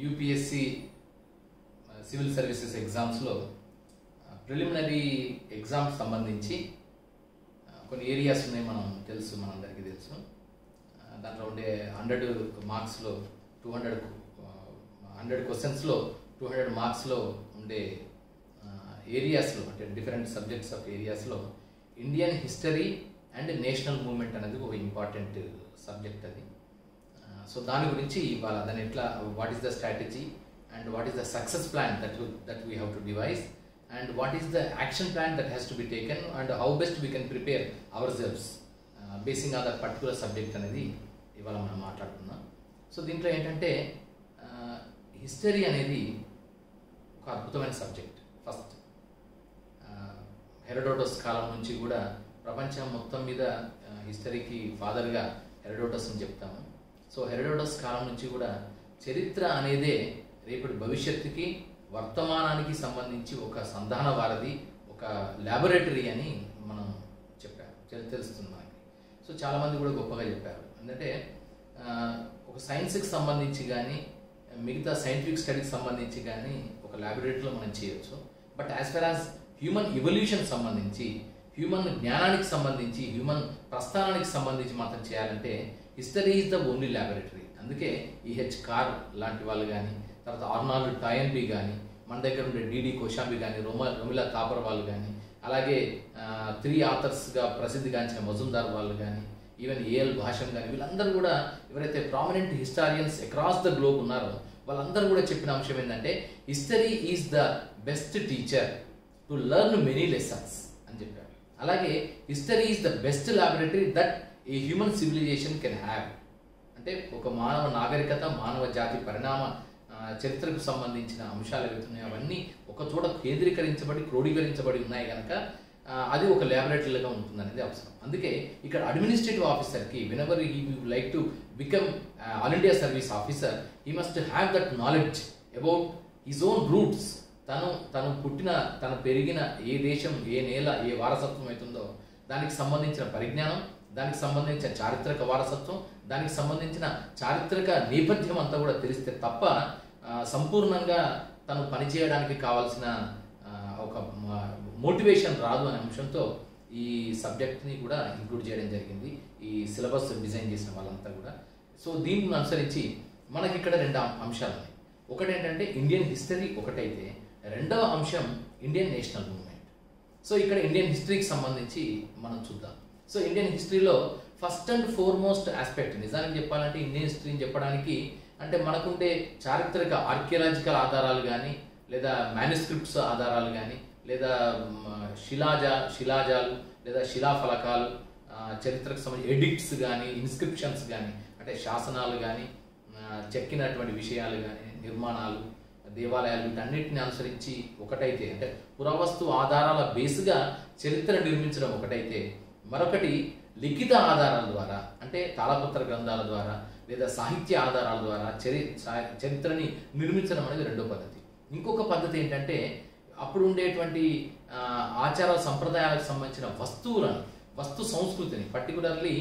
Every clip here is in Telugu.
యూపీఎస్సి సివిల్ సర్వీసెస్ ఎగ్జామ్స్లో ప్రిలిమినరీ ఎగ్జామ్స్ సంబంధించి ఆ, కొన్ని ఏరియాస్ ఉన్నాయి మనం తెలుసు మనందరికీ తెలుసు ఆ, దాంట్లో ఉండే హండ్రెడ్ మార్క్స్లో టూ హండ్రెడ్ హండ్రెడ్ క్వశ్చన్స్లో టూ హండ్రెడ్ మార్క్స్లో ఉండే ఏరియాస్లో అంటే డిఫరెంట్ సబ్జెక్ట్స్ ఆఫ్ ఏరియాస్లో Indian history and national movement అనేది ఒక ఇంపార్టెంట్ సబ్జెక్ట్ అది సో దాని గురించి ఇవాళ దాని ఎట్లా what is the strategy and what is the success plan that that we have to devise and what is the action plan that has to be taken and how best we can prepare ourselves basing on that particular subject అనేది ఇవాళ మనం మాట్లాడుతున్నాం సో దీంట్లో ఏంటంటే హిస్టరీ అనేది ఒక అద్భుతమైన సబ్జెక్ట్ ఫస్ట్ హెరడోటస్ కాలం నుంచి కూడా ప్రపంచం మొత్తం మీద హిస్టరీకి ఫాదర్గా హెరడోటస్ అని చెప్తాము సో హెరడోటస్ కాలం నుంచి కూడా చరిత్ర అనేదే రేపటి భవిష్యత్తుకి వర్తమానానికి సంబంధించి ఒక సంధాన వారధి ఒక ల్యాబొరేటరీ అని మనం చెప్పారు తెలు- తెలుస్తుంది మనకి సో చాలామంది కూడా గొప్పగా చెప్పారు ఎందుకంటే ఆ, ఒక సైన్స్కి సంబంధించి కానీ మిగతా సైంటిఫిక్ స్టడీకి సంబంధించి కానీ ఒక ల్యాబొరేటరీలో మనం చేయొచ్చు but as far as human evolution సంబంధించి హ్యూమన్ జ్ఞానానికి సంబంధించి హ్యూమన్ ప్రస్థానానికి సంబంధించి మాత్రం చేయాలంటే history is the only laboratory అందుకే ఈహెచ్ కార్ లాంటి వాళ్ళు కానీ తర్వాత ఆర్నాల్డ్ టాయన్బీ కానీ మన దగ్గర ఉండే డిడి కోశాంబి కానీ రొమ రొమిలా తాపర్ వాళ్ళు కానీ అలాగే త్రీ ఆథర్స్గా ప్రసిద్ధిగాంచిన మజుందార్ వాళ్ళు కానీ ఈవెన్ ఏఎల్ భాషం కానీ వీళ్ళందరూ కూడా ఎవరైతే prominent historians across the globe ఉన్నారో వాళ్ళందరూ కూడా చెప్పిన అంశం ఏంటంటే history is the best teacher to learn many lessons అని చెప్పారు అలాగే history is the best laboratory that a human civilization can have అంటే ఒక మానవ నాగరికత మానవ జాతి పరిణామ ఆ, చరిత్రకు సంబంధించిన అంశాలు ఏవైతున్నాయో అవన్నీ ఒక చోట కేంద్రీకరించబడి క్రోడీకరించబడి ఉన్నాయి కనుక ఆ, అది ఒక ల్యాబొరేటరీగా ఉంటుంది అనేది అవసరం అందుకే ఇక్కడ అడ్మినిస్ట్రేటివ్ ఆఫీసర్కి whenever he like to become all India service officer he must have that knowledge about his own roots తను తను పుట్టిన తను పెరిగిన ఏ దేశం ఏ నేల ఏ వారసత్వం అవుతుందో దానికి సంబంధించిన పరిజ్ఞానం దానికి సంబంధించిన చారిత్రక వారసత్వం దానికి సంబంధించిన చారిత్రక నేపథ్యం అంతా కూడా తెలిస్తే తప్ప ఆ, సంపూర్ణంగా తను పనిచేయడానికి కావాల్సిన ఆ, ఒక మోటివేషన్ రాదు అనే అంశంతో ఈ సబ్జెక్ట్ని కూడా ఇంక్లూడ్ చేయడం జరిగింది ఈ సిలబస్ డిజైన్ చేసిన వాళ్ళంతా కూడా సో దీన్ని అనుసరించి మనకి ఇక్కడ రెండు అం- అంశాలు ఉన్నాయి ఒకటి ఏంటంటే ఇండియన్ హిస్టరీ ఒకటైతే రెండవ అంశం ఇండియన్ నేషనల్ మూవ్మెంట్ సో ఇక్కడ ఇండియన్ హిస్టరీకి సంబంధించి మనం చూద్దాం సో ఇండియన్ హిస్టరీలో ఫస్ట్ అండ్ ఫోర్మోస్ట్ ఆస్పెక్ట్ నిజానికి చెప్పాలంటే ఇండియన్ హిస్టరీని చెప్పడానికి అంటే మనకుండే చారిత్రక ఆర్కియలాజికల్ ఆధారాలు కానీ లేదా మేనుస్క్రిప్ట్స్ ఆధారాలు కానీ లేదా మ్, శిలాజా శిలాజాలు లేదా శిలాఫలకాలు ఆ, చరిత్రకు సంబంధించి ఎడిక్ట్స్ కానీ ఇన్స్క్రిప్షన్స్ కానీ అంటే శాసనాలు కానీ చెక్కినటువంటి విషయాలు కానీ నిర్మాణాలు దేవాలయాలు వీటన్నిటిని అనుసరించి ఒకటైతే అంటే పురావస్తు ఆధారాల బేస్గా చరిత్ర నిర్మించడం ఒకటైతే మరొకటి లిఖిత ఆధారాల ద్వారా అంటే తాళపత్ర గ్రంథాల ద్వారా లేదా సాహిత్య ఆధారాల ద్వారా చరి సా- చరిత్రని నిర్మించడం అనేది రెండో పద్ధతి ఇంకొక పద్ధతి ఏంటంటే అప్పుడు ఉండేటువంటి ఆ, ఆచార సంప్రదాయాలకు సంబంధించిన వస్తువులను వస్తు సంస్కృతిని పర్టికులర్లీ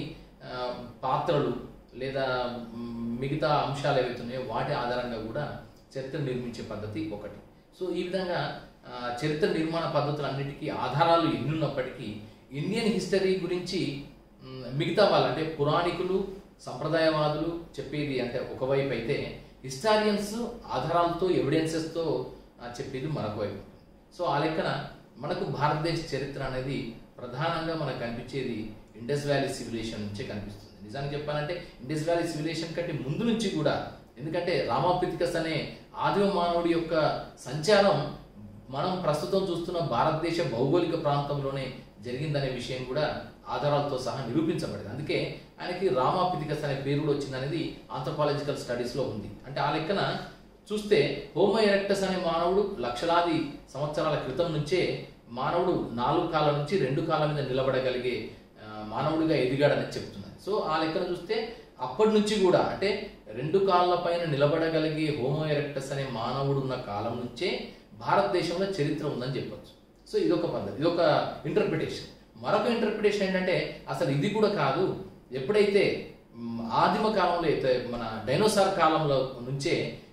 పాత్రలు లేదా మ్, మిగతా అంశాలు ఏవైతున్నాయో వాటి ఆధారంగా కూడా చరిత్ర నిర్మించే పద్ధతి ఒకటి సో ఈ విధంగా ఆ, చరిత్ర నిర్మాణ పద్ధతులన్నిటికీ ఆధారాలు ఎన్నున్నప్పటికీ ఇండియన్ హిస్టరీ గురించి మ్, మిగతా వాళ్ళు అంటే పురాణికులు సంప్రదాయవాదులు చెప్పేది అంటే ఒకవైపు అయితే హిస్టారియన్స్ ఆధారాలతో ఎవిడెన్సెస్తో చెప్పేది మరొక వైపు సో ఆ లెక్కన మనకు భారతదేశ చరిత్ర అనేది ప్రధానంగా మనకు కనిపించేది ఇండస్ వ్యాలీ సివిలేషన్ నుంచే కనిపిస్తుంది నిజానికి చెప్పాలంటే ఇండస్ వ్యాలీ సివిలేషన్ కంటే ముందు నుంచి కూడా ఎందుకంటే రామాపితికస్ అనే ఆదిమ మానవుడి యొక్క సంచారం మనం ప్రస్తుతం చూస్తున్న భారతదేశ భౌగోళిక ప్రాంతంలోనే జరిగిందనే విషయం కూడా ఆధారాలతో సహా నిరూపించబడింది అందుకే ఆయనకి రామాపితికస్ అనే పేరు కూడా వచ్చిందనేది ఆంథ్రపాలజికల్ స్టడీస్లో ఉంది అంటే ఆ లెక్కన చూస్తే హోమో ఎరెక్టస్ అనే మానవుడు లక్షలాది సంవత్సరాల క్రితం నుంచే మానవుడు నాలుగు కాళ్ళ నుంచి రెండు కాళ్ళ మీద నిలబడగలిగే ఆ, మానవుడిగా ఎదిగాడని చెప్తున్నారు సో ఆ లెక్కన చూస్తే అప్పటి నుంచి కూడా అంటే రెండు కాళ్ళ పైన నిలబడగలిగే హోమో ఎరెక్టస్ అనే మానవుడు ఉన్న కాలం నుంచే భారతదేశంలో చరిత్ర ఉందని చెప్పొచ్చు సో ఇదొక పద్ధతి ఇదొక ఇంటర్ప్రిటేషన్ మరొక ఇంటర్ప్రిటేషన్ ఏంటంటే అసలు ఇది కూడా కాదు ఎప్పుడైతే మ్, ఆదిమ కాలంలో అయితే మన డైనోసార్ కాలంలో నుంచే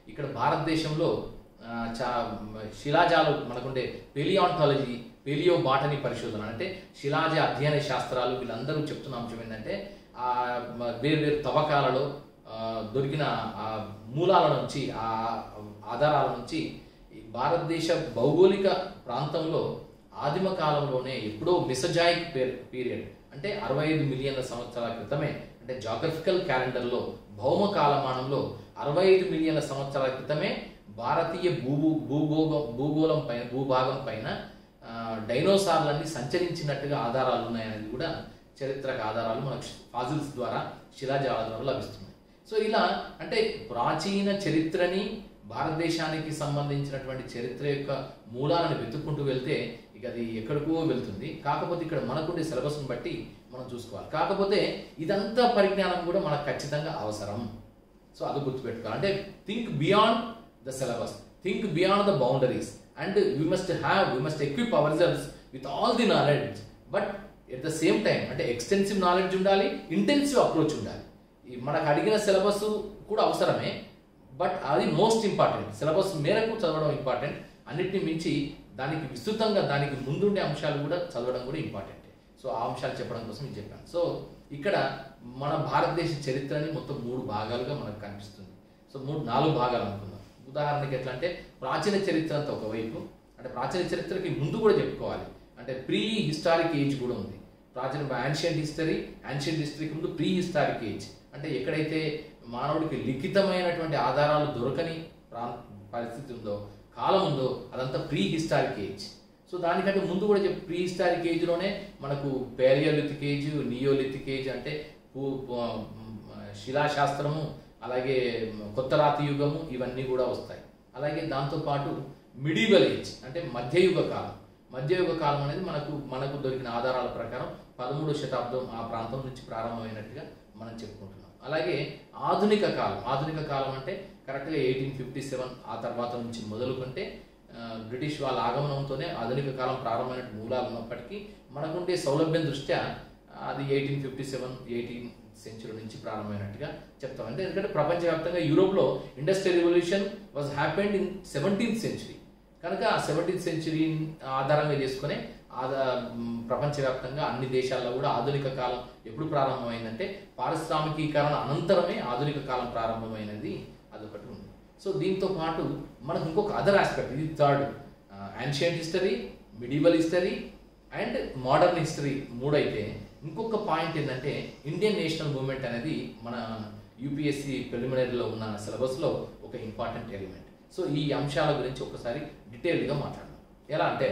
ఇక్కడ భారతదేశంలో ఆ, చా శిలాజాలు మనకుండే పెలియాంటాలజీ పెలియో బాటనీ పరిశోధన అంటే శిలాజ అధ్యయన శాస్త్రాలు వీళ్ళందరూ చెప్తున్న అంశం ఏంటంటే ఆ మ- వేరు వేరు తవ్వకాలలో ఆ, దొరికిన ఆ మూలాల నుంచి ఆ ఆధారాల నుంచి ఈ భారతదేశ భౌగోళిక ప్రాంతంలో ఆదిమ కాలంలోనే ఎప్పుడో మిసజాయిక్ పీరియడ్ అంటే అరవై ఐదు మిలియన్ల సంవత్సరాల క్రితమే అంటే జాగ్రఫికల్ క్యాలెండర్లో భౌమ కాలమానంలో అరవై ఐదు మిలియన్ల సంవత్సరాల క్రితమే భారతీయ భూభూ భూగోళం భూగోళం పైన భూభాగం పైన ఆ, డైనోసార్లన్నీ సంచరించినట్టుగా ఆధారాలు ఉన్నాయనేది కూడా చరిత్రక ఆధారాలు మనకు ఫాజిల్స్ ద్వారా శిలాజాల ద్వారా లభిస్తున్నాయి సో ఇలా అంటే ప్రాచీన చరిత్రని భారతదేశానికి సంబంధించినటువంటి చరిత్ర యొక్క మూలాలను వెతుక్కుంటూ వెళ్తే ఇక అది ఎక్కడికో వెళ్తుంది కాకపోతే ఇక్కడ మనకుండే సిలబస్ని బట్టి మనం చూసుకోవాలి కాకపోతే ఇదంతా పరిజ్ఞానం కూడా మనకు ఖచ్చితంగా అవసరం సో అది గుర్తుపెట్టుకోవాలి అంటే think beyond the syllabus think beyond the boundaries and we must have we must equip our results with all the knowledge but at the same time అంటే ఎక్స్టెన్సివ్ నాలెడ్జ్ ఉండాలి ఇంటెన్సివ్ అప్రోచ్ ఉండాలి ఈ మనకు అడిగిన సిలబస్ కూడా అవసరమే బట్ అది మోస్ట్ ఇంపార్టెంట్ సిలబస్ మేరకు చదవడం ఇంపార్టెంట్ అన్నిటిని మించి దానికి విస్తృతంగా దానికి ముందుండే అంశాలు కూడా చదవడం కూడా ఇంపార్టెంట్ సో ఆ అంశాలు చెప్పడం కోసం ఇది చెప్పాను సో ఇక్కడ మన భారతదేశ చరిత్రని మొత్తం మూడు భాగాలుగా మనకు కనిపిస్తుంది సో మూడు నాలుగు భాగాలు అనుకుందాం ఉదాహరణకి ఎట్లా అంటే ప్రాచీన చరిత్ర అంతా ఒకవైపు అంటే ప్రాచీన చరిత్రకి ముందు కూడా చెప్పుకోవాలి అంటే ప్రీ హిస్టారిక్ ఏజ్ కూడా ఉంది ప్రాచీన యాన్షియంట్ హిస్టరీ యాన్షియంట్ హిస్టరీకి ముందు ప్రీ హిస్టారిక్ ఏజ్ అంటే ఎక్కడైతే మానవుడికి లిఖితమైనటువంటి ఆధారాలు దొరకని ప్రాం పరిస్థితి ఉందో కాలం ఉందో అదంతా ప్రీ హిస్టారిక్ ఏజ్ సో దానికంటే ముందు కూడా చెప్పి ప్రీ హిస్టారిక్ ఏజ్లోనే మనకు పేరియోలిథిక్ ఏజ్ నియోలిథిక్ ఏజ్ అంటే భూ- భూ- శిలాశాస్త్రము అలాగే కొత్త రాతి యుగము ఇవన్నీ కూడా వస్తాయి అలాగే దాంతోపాటు మిడివల్ ఏజ్ అంటే మధ్యయుగ కాలం మధ్యయుగ కాలం అనేది మనకు మనకు దొరికిన ఆధారాల ప్రకారం పదమూడవ శతాబ్దం ఆ ప్రాంతం నుంచి ప్రారంభమైనట్టుగా మనం చెప్పుకుంటున్నాం అలాగే ఆధునిక కాలం ఆధునిక కాలం అంటే కరెక్ట్గా ఎయిటీన్ ఫిఫ్టీ సెవెన్ ఆ తర్వాత నుంచి మొదలుకుంటే ఆ, బ్రిటిష్ వాళ్ళ ఆగమనంతోనే ఆధునిక కాలం ప్రారంభమైన మూలాలు ఉన్నప్పటికీ మనకుండే సౌలభ్యం దృష్ట్యా అది eighteen fifty seven eighteen century నుంచి ప్రారంభమైనట్టుగా చెప్తాం అంటే ఎందుకంటే ప్రపంచవ్యాప్తంగా యూరోప్లో industrial revolution was happened in seventeenth century కనుక ఆ సెవెంటీన్త్ సెంచురీ ఆధారంగా చేసుకుని ఆదా మ్, ప్రపంచవ్యాప్తంగా అన్ని దేశాల్లో కూడా ఆధునిక కాలం ఎప్పుడు ప్రారంభమైందంటే పారిశ్రామికీకరణ అనంతరమే ఆధునిక కాలం ప్రారంభమైనది అదొకటి ఉంది సో దీంతో పాటు మనకు ఇంకొక అదర్ ఆస్పెక్ట్ ఇది third ancient history medieval history and modern history మూడైతే ఇంకొక పాయింట్ ఏంటంటే ఇండియన్ నేషనల్ మూవ్మెంట్ అనేది మన యూపీఎస్సి ప్రిలిమినరీలో ఉన్న సిలబస్లో ఒక ఇంపార్టెంట్ ఎలిమెంట్ సో ఈ అంశాల గురించి ఒకసారి డీటెయిల్డ్గా మాట్లాడదాం ఎలా అంటే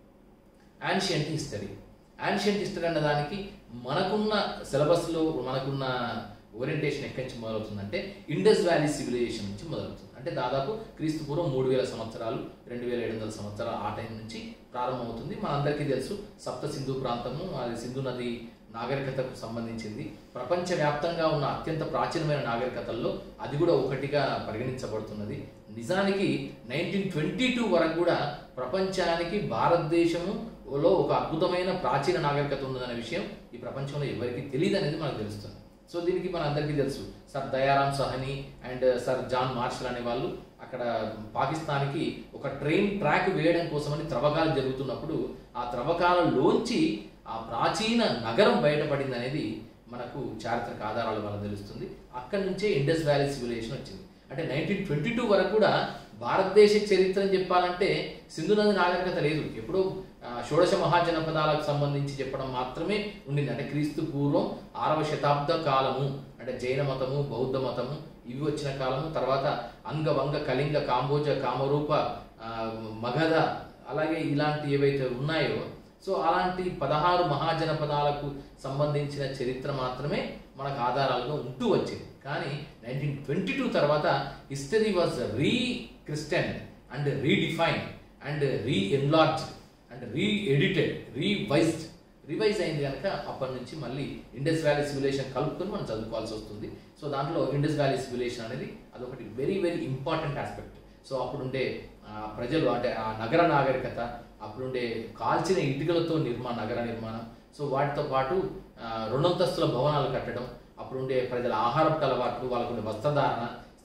యాన్షియంట్ హిస్టరీ యాన్షియంట్ హిస్టరీ అన్న దానికి మనకున్న సిలబస్లో మనకున్న ఓరియంటేషన్ ఎక్కడి నుంచి మొదలవుతుందంటే ఇండస్ వ్యాలీ సివిలైజేషన్ నుంచి మొదలవుతుంది అంటే దాదాపు క్రీస్తు పూర్వం మూడు వేల సంవత్సరాలు రెండు వేల ఏడు వందల సంవత్సరాలు ఆ టైం నుంచి ప్రారంభమవుతుంది మనందరికీ తెలుసు సప్త సింధు ప్రాంతము అది సింధు నది నాగరికతకు సంబంధించింది ప్రపంచవ్యాప్తంగా ఉన్న అత్యంత ప్రాచీనమైన నాగరికతల్లో అది కూడా ఒకటిగా పరిగణించబడుతున్నది నిజానికి నైన్టీన్ ట్వంటీ టూ వరకు కూడా ప్రపంచానికి భారతదేశములో ఒక అద్భుతమైన ప్రాచీన నాగరికత ఉన్నదనే విషయం ఈ ప్రపంచంలో ఎవరికి తెలియదు అనేది మనకు తెలుస్తుంది సో దీనికి మన అందరికీ తెలుసు sir Dayaram Sahni and sir John Marshall అనే వాళ్ళు అక్కడ పాకిస్తాన్కి ఒక ట్రైన్ ట్రాక్ వేయడం కోసమని త్రవ్వకాలు జరుగుతున్నప్పుడు ఆ త్రవ్వకాలలోంచి ఆ ప్రాచీన నగరం బయటపడింది అనేది మనకు చారిత్రక ఆధారాల వల్ల తెలుస్తుంది అక్కడి నుంచే ఇండస్ వ్యాలీ సివిలైజేషన్ వచ్చింది అంటే నైన్టీన్ ట్వంటీ టూ వరకు కూడా భారతదేశ చరిత్ర అని చెప్పాలంటే సింధు నది నాగరికత లేదు ఎప్పుడో ఆ, షోడశ మహాజనపదాలకు సంబంధించి చెప్పడం మాత్రమే ఉండింది అంటే క్రీస్తు పూర్వం ఆరవ శతాబ్ద కాలము అంటే జైన మతము బౌద్ధ మతము ఇవి వచ్చిన కాలము తర్వాత అంగ వంగ కళింగ కాంబోజ కామరూప ఆ, మగధ అలాగే ఇలాంటి ఏవైతే ఉన్నాయో సో అలాంటి పదహారు మహాజనపదాలకు సంబంధించిన చరిత్ర మాత్రమే మనకు ఆధారాలుగా ఉంటూ వచ్చింది కానీ నైన్టీన్ ట్వంటీ టూ తర్వాత history was re christened and redefine and re enlarged and re edited revised revise అయింది కనుక అప్పటి నుంచి మళ్ళీ ఇండస్ వ్యాలీ సివిలేషన్ కలుపుకొని మనం చదువుకోవాల్సి వస్తుంది సో దాంట్లో ఇండస్ వ్యాలీ సివిలేషన్ అనేది అదొకటి very very important aspect so అప్పుడుండే ఆ, ప్రజలు అంటే ఆ నగర నాగరికత అప్పుడుండే కాల్చిన ఇటుకలతో నిర్మాణ నగర నిర్మాణం సో వాటితో పాటు ఆ, రెండంతస్తుల భవనాలు కట్టడం అప్పుడుండే ప్రజల ఆహారపు అలవాట్లు వాళ్ళకుండే వస్త్రధారణ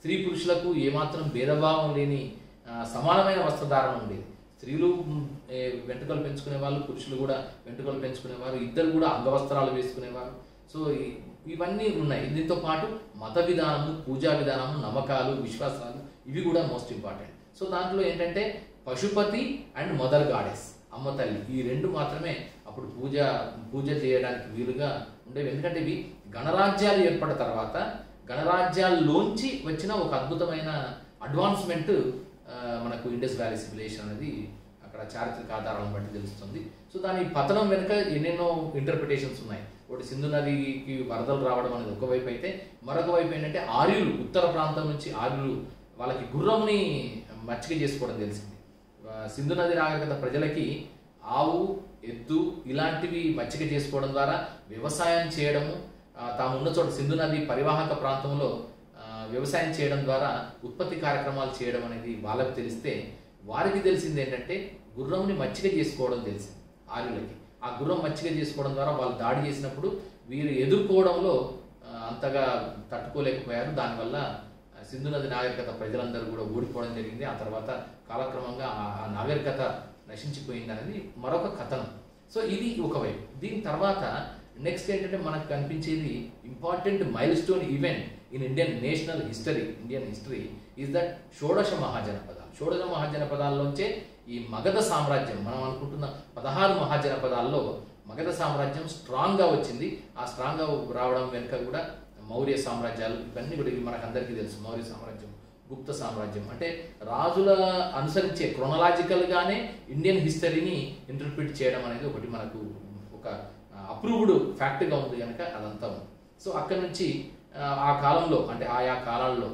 స్త్రీ పురుషులకు ఏమాత్రం భేదభావం లేని ఆ, సమానమైన వస్త్రధారణ ఉండేది స్త్రీలు మ్, ఏ, వెంట్రుకలు పెంచుకునే వాళ్ళు పురుషులు కూడా వెంట్రుకలు పెంచుకునేవారు ఇద్దరు కూడా అంగవస్త్రాలు వేసుకునేవారు సో ఈ- ఇవన్నీ ఉన్నాయి దీంతో పాటు మత విధానము పూజా విధానము నమ్మకాలు విశ్వాసాలు ఇవి కూడా మోస్ట్ ఇంపార్టెంట్ సో దాంట్లో ఏంటంటే పశుపతి అండ్ మదర్ గాడెస్ అమ్మ తల్లి ఈ రెండు మాత్రమే అప్పుడు పూజ పూజ చేయడానికి వీలుగా ఉండేవి ఎందుకంటే ఇవి గణరాజ్యాలు ఏర్పడిన తర్వాత గణరాజ్యాల్లోంచి వచ్చిన ఒక అద్భుతమైన అడ్వాన్స్మెంట్ ఆ, మనకు ఇండస్ వ్యాలీ సివిలైజేషన్ అనేది అక్కడ చారిత్రక ఆధారాలను బట్టి తెలుస్తుంది సో దాని పతనం వెనుక ఎన్నెన్నో ఇంటర్ప్రిటేషన్స్ ఉన్నాయి ఒకటి సింధు నదికి వరదలు రావడం అనేది ఒకవైపు అయితే మరొక వైపు ఏంటంటే ఆర్యులు ఉత్తర ప్రాంతం నుంచి ఆర్యులు వాళ్ళకి గుర్రంని మచ్చిక చేసుకోవడం తెలిసింది ఆ, సింధు నది నాగరికత ప్రజలకి ఆవు ఎద్దు ఇలాంటివి మచ్చిక చేసుకోవడం ద్వారా వ్యవసాయం చేయడము ఆ, తాము ఉన్న చోట సింధు నది పరివాహక ప్రాంతంలో ఆ, వ్యవసాయం చేయడం ద్వారా ఉత్పత్తి కార్యక్రమాలు చేయడం అనేది వాళ్ళకి తెలిస్తే వారికి తెలిసింది ఏంటంటే గుర్రంని మచ్చిక చేసుకోవడం తెలిసింది ఆర్యులకి ఆ గుర్రం మచ్చిక చేసుకోవడం ద్వారా వాళ్ళు దాడి చేసినప్పుడు వీరు ఎదుర్కోవడంలో ఆ, అంతగా తట్టుకోలేకపోయారు దానివల్ల ఆ, సింధు నది నాగరికత ప్రజలందరూ కూడా ఓడిపోవడం జరిగింది ఆ తర్వాత కాలక్రమంగా ఆ- ఆ నాగరికత నశించిపోయింది అనేది మరొక కథనం సో ఇది ఒకవైపు దీని తర్వాత నెక్స్ట్ ఏంటంటే మనకు కనిపించేది important milestone event in Indian national history Indian history is that షోడశ మహాజనపదాలు షోడశ మహాజనపదాల్లోంచే ఈ మగధ సామ్రాజ్యం మనం అనుకుంటున్న పదహారు మహాజనపదాల్లో మగధ సామ్రాజ్యం స్ట్రాంగ్గా వచ్చింది ఆ స్ట్రాంగ్గా రావడం వెనుక కూడా మౌర్య సామ్రాజ్యాలు ఇవన్నీ కూడా ఇవి మనకందరికీ తెలుసు మౌర్య సామ్రాజ్యం గుప్త సామ్రాజ్యం అంటే రాజుల అనుసరించే chronological గానే ఇండియన్ హిస్టరీని ఇంటర్ప్రిట్ చేయడం అనేది ఒకటి మనకు ఒక అప్రూవ్డ్ ఫ్యాక్ట్గా ఉంది కనుక అదంతా ఉంది సో అక్కడి నుంచి ఆ, ఆ కాలంలో అంటే ఆయా కాలాల్లో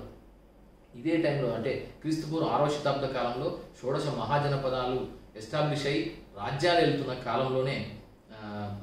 ఇదే టైంలో అంటే క్రీస్తుపూర్వం ఆరవ శతాబ్ద కాలంలో షోడశ మహాజనపదాలు ఎస్టాబ్లిష్ అయి రాజ్యాలు వెళ్తున్న కాలంలోనే ఆ,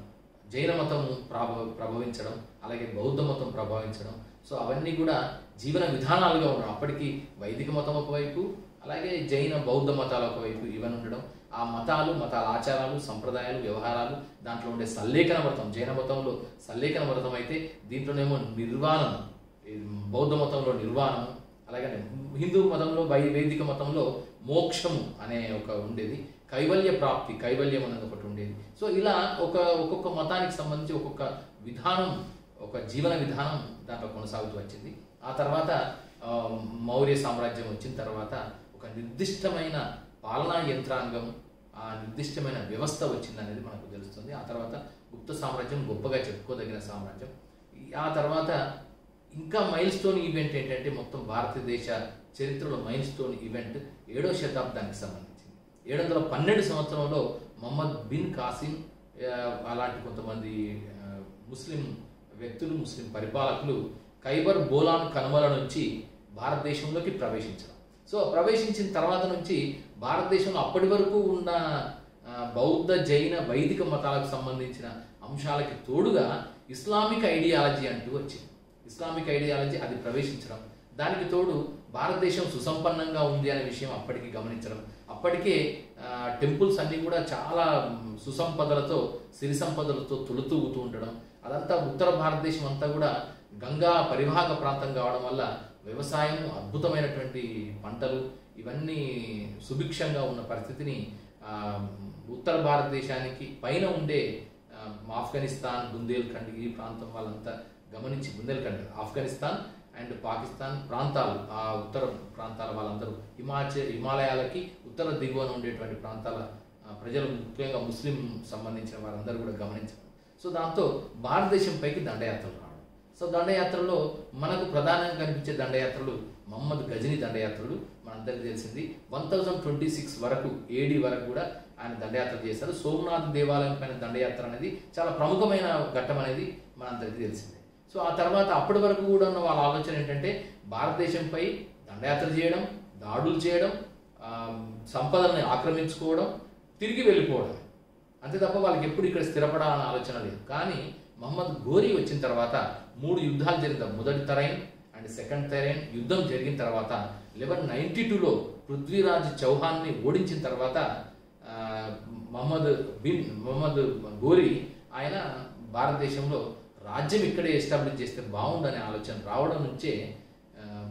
జైన మతం ప్రభ ప్రభవించడం అలాగే బౌద్ధ మతం ప్రభావించడం సో అవన్నీ కూడా జీవన విధానాలుగా ఉండడం అప్పటికి వైదిక మతం ఒకవైపు అలాగే జైన బౌద్ధ మతాలు ఒకవైపు ఇవన్నీ ఉండడం ఆ మతాలు మతాల ఆచారాలు సంప్రదాయాలు వ్యవహారాలు దాంట్లో ఉండే సల్లేఖన వ్రతం జైన మతంలో సల్లేఖన వ్రతం అయితే దీంట్లోనేమో నిర్వాణం ఈ బౌద్ధ మతంలో నిర్వాణం అలాగే హిందూ మతంలో వై వైదిక మతంలో మోక్షము అనే ఒక ఉండేది కైవల్య ప్రాప్తి కైవల్యం అనేది ఒకటి ఉండేది సో ఇలా ఒక ఒక్కొక్క మతానికి సంబంధించి ఒక్కొక్క విధానం ఒక జీవన విధానం దాంట్లో కొనసాగుతూ వచ్చింది ఆ తర్వాత ఆ, మౌర్య సామ్రాజ్యం వచ్చిన తర్వాత ఒక నిర్దిష్టమైన పాలనా యంత్రాంగం ఆ నిర్దిష్టమైన వ్యవస్థ వచ్చింది అనేది మనకు తెలుస్తుంది ఆ తర్వాత గుప్త సామ్రాజ్యం గొప్పగా చెప్పుకోదగిన సామ్రాజ్యం ఈ- ఆ తర్వాత ఇంకా మైల్ స్టోన్ ఈవెంట్ ఏంటంటే మొత్తం భారతదేశ చరిత్రలో మైల్ స్టోన్ ఈవెంట్ ఏడో శతాబ్దానికి సంబంధించింది ఏడు వందల పన్నెండు సంవత్సరంలో మొహమ్మద్ బిన్ కాసిం ఆ, అలాంటి కొంతమంది ఆ, ముస్లిం వ్యక్తులు ముస్లిం పరిపాలకులు ఖైబర్ బోలాన్ కనుమల నుంచి భారతదేశంలోకి ప్రవేశించడం సో ప్రవేశించిన తర్వాత నుంచి భారతదేశంలో అప్పటి వరకు ఉన్న ఆ, బౌద్ధ జైన వైదిక మతాలకు సంబంధించిన అంశాలకి తోడుగా ఇస్లామిక్ ఐడియాలజీ అంటూ వచ్చింది ఇస్లామిక్ ఐడియాలజీ అది ప్రవేశించడం దానికి తోడు భారతదేశం సుసంపన్నంగా ఉంది అనే విషయం అప్పటికి గమనించడం అప్పటికే టెంపుల్స్ అన్నీ కూడా చాలా మ్, సుసంపదలతో సిరి సంపదలతో తులుతూగుతూ ఉండడం అదంతా ఉత్తర భారతదేశం అంతా కూడా గంగా పరివాహక ప్రాంతం కావడం వల్ల వ్యవసాయం అద్భుతమైనటువంటి పంటలు ఇవన్నీ సుభిక్షంగా ఉన్న పరిస్థితిని ఆ, ఉత్తర భారతదేశానికి పైన ఉండే ఆ, ఆఫ్ఘనిస్తాన్ బుందేల్ఖండ్ ఈ ప్రాంతం వాళ్ళంతా గమనించి బుందేల్ఖండ్ ఆఫ్ఘనిస్తాన్ అండ్ పాకిస్తాన్ ప్రాంతాలు ఆ ఉత్తర ప్రాంతాల వాళ్ళందరూ హిమాచల్ హిమాలయాలకి ఉత్తర దిగువన ఉండేటువంటి ప్రాంతాల ఆ, ప్రజలు ముఖ్యంగా ముస్లిం సంబంధించిన వారందరూ కూడా గమనించారు సో దాంతో భారతదేశం పైకి దండయాత్రలు రావడం సో దండయాత్రలో మనకు ప్రధానంగా కనిపించే దండయాత్రలు మహమ్మద్ గజని దండయాత్రలు మనందరికీ తెలిసింది వన్ థౌజండ్ ట్వంటీ సిక్స్ వరకు ఏడి వరకు కూడా ఆయన దండయాత్ర చేశారు సోమనాథ్ దేవాలయం పైన దండయాత్ర అనేది చాలా ప్రముఖమైన ఘట్టం అనేది మనందరికీ తెలిసిందే సో ఆ తర్వాత అప్పటి వరకు కూడా ఉన్న వాళ్ళ ఆలోచన ఏంటంటే భారతదేశంపై దండయాత్ర చేయడం దాడులు చేయడం ఆ, సంపదల్ని ఆక్రమించుకోవడం తిరిగి వెళ్ళిపోవడం అంతే తప్ప వాళ్ళకి ఎప్పుడు ఇక్కడ స్థిరపడాలన్న ఆలోచన లేదు కానీ మహమ్మద్ గోరీ వచ్చిన తర్వాత మూడు యుద్ధాలు జరిగిన మొదటి తరైన్ అండ్ సెకండ్ తరైన్ యుద్ధం జరిగిన తర్వాత లెవెన్ నైన్టీ టూలో పృథ్వీరాజ్ చౌహాన్ని ఓడించిన తర్వాత ఆ, మహమ్మద్ బిన్ మహమ్మద్ గోరీ ఆయన భారతదేశంలో రాజ్యం ఇక్కడే ఎస్టాబ్లిష్ చేస్తే బాగుందనే ఆలోచన రావడం నుంచే ఆ,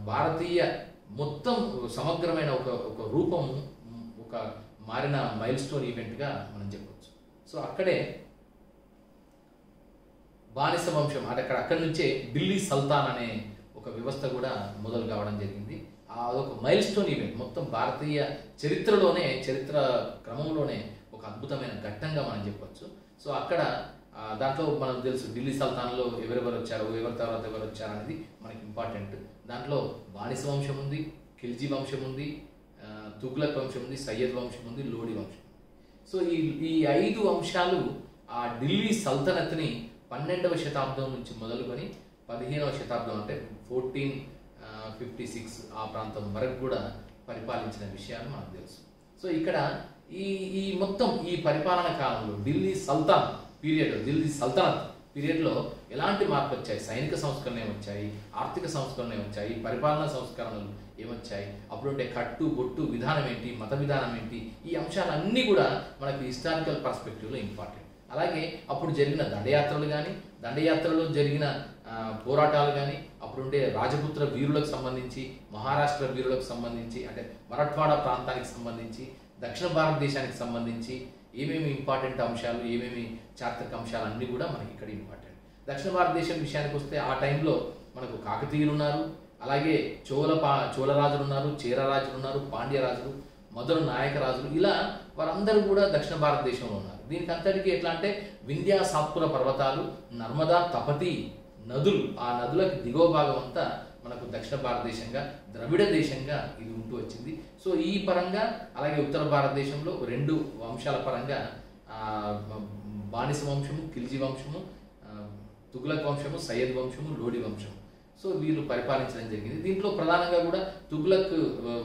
భారతీయ మొత్తం సమగ్రమైన ఒక ఒక రూపం ఒక మారిన మైల్ స్టోన్ ఈవెంట్గా మనం చెప్పొచ్చు సో అక్కడే బానిస వంశం అంటే అక్కడ అక్కడి నుంచే ఢిల్లీ సల్తాన్ అనే ఒక వ్యవస్థ కూడా మొదలు కావడం జరిగింది ఆ ఒక మైల్ స్టోన్ ఈవెంట్ మొత్తం భారతీయ చరిత్రలోనే చరిత్ర క్రమంలోనే ఒక అద్భుతమైన ఘట్టంగా మనం చెప్పొచ్చు సో అక్కడ ఆ, దాంట్లో మనకు తెలుసు ఢిల్లీ సల్తాన్లో ఎవరెవరు వచ్చారు ఎవరి తర్వాత ఎవరు వచ్చారు అనేది మనకి ఇంపార్టెంట్ దాంట్లో బానిస వంశం ఉంది ఖిల్జీ వంశం ఉంది ఆ, తుగ్లక్ వంశం ఉంది సయ్యద్ వంశం ఉంది లోడి వంశం ఉంది. సో ఈ ఈ ఐదు అంశాలు ఆ ఢిల్లీ సల్తనత్ని పన్నెండవ శతాబ్దం నుంచి మొదలుకొని పదిహేనవ శతాబ్దం అంటే ఫోర్టీన్ ఫిఫ్టీ సిక్స్ ఆ ప్రాంతం వరకు కూడా పరిపాలించిన విషయాలు మనకు తెలుసు సో ఇక్కడ ఈ ఈ మొత్తం ఈ పరిపాలన కాలంలో ఢిల్లీ సల్తాన్ పీరియడ్ ఢిల్లీ సల్తనత్ పీరియడ్లో ఎలాంటి మార్పు వచ్చాయి సైనిక సంస్కరణ ఏమొచ్చాయి ఆర్థిక సంస్కరణ ఏమొచ్చాయి పరిపాలనా సంస్కరణలు ఏమొచ్చాయి అప్పుడుండే కట్టు బొట్టు విధానం ఏంటి మత విధానం ఏంటి ఈ అంశాలన్నీ కూడా మనకి హిస్టారికల్ పర్స్పెక్టివ్లో ఇంపార్టెంట్ అలాగే అప్పుడు జరిగిన దండయాత్రలు కానీ దండయాత్రలో జరిగిన ఆ, పోరాటాలు కానీ అప్పుడుండే రాజపుత్ర వీరులకు సంబంధించి మహారాష్ట్ర వీరులకు సంబంధించి అంటే మరఠ్వాడా ప్రాంతానికి సంబంధించి దక్షిణ భారతదేశానికి సంబంధించి ఏమేమి ఇంపార్టెంట్ అంశాలు ఏమేమి చారిత్రక అంశాలు అన్నీ కూడా మనకి ఇక్కడ ఇంపార్టెంట్ దక్షిణ భారతదేశం విషయానికి వస్తే ఆ టైంలో మనకు కాకతీయులు ఉన్నారు అలాగే చోళ పా చోళరాజులు ఉన్నారు చేరరాజులు ఉన్నారు పాండ్య రాజులు మొదలు నాయక రాజులు ఇలా వారందరూ కూడా దక్షిణ భారతదేశంలో ఉన్నారు దీనికి అంతటికి ఎట్లా అంటే వింధ్యా సాత్పుర పర్వతాలు నర్మదా తపతి నదులు ఆ నదులకు దిగువ భాగం అంతా మనకు దక్షిణ భారతదేశంగా ద్రవిడ దేశంగా ఇది ఉంటూ వచ్చింది సో ఈ పరంగా అలాగే ఉత్తర భారతదేశంలో రెండు వంశాల పరంగా ఆ, బానిస వంశము ఖిల్జీ వంశము ఆ, తుగ్లక్ వంశము సయ్యద్ వంశము లోడి వంశము సో వీళ్ళు పరిపాలించడం జరిగింది దీంట్లో ప్రధానంగా కూడా తుగ్లక్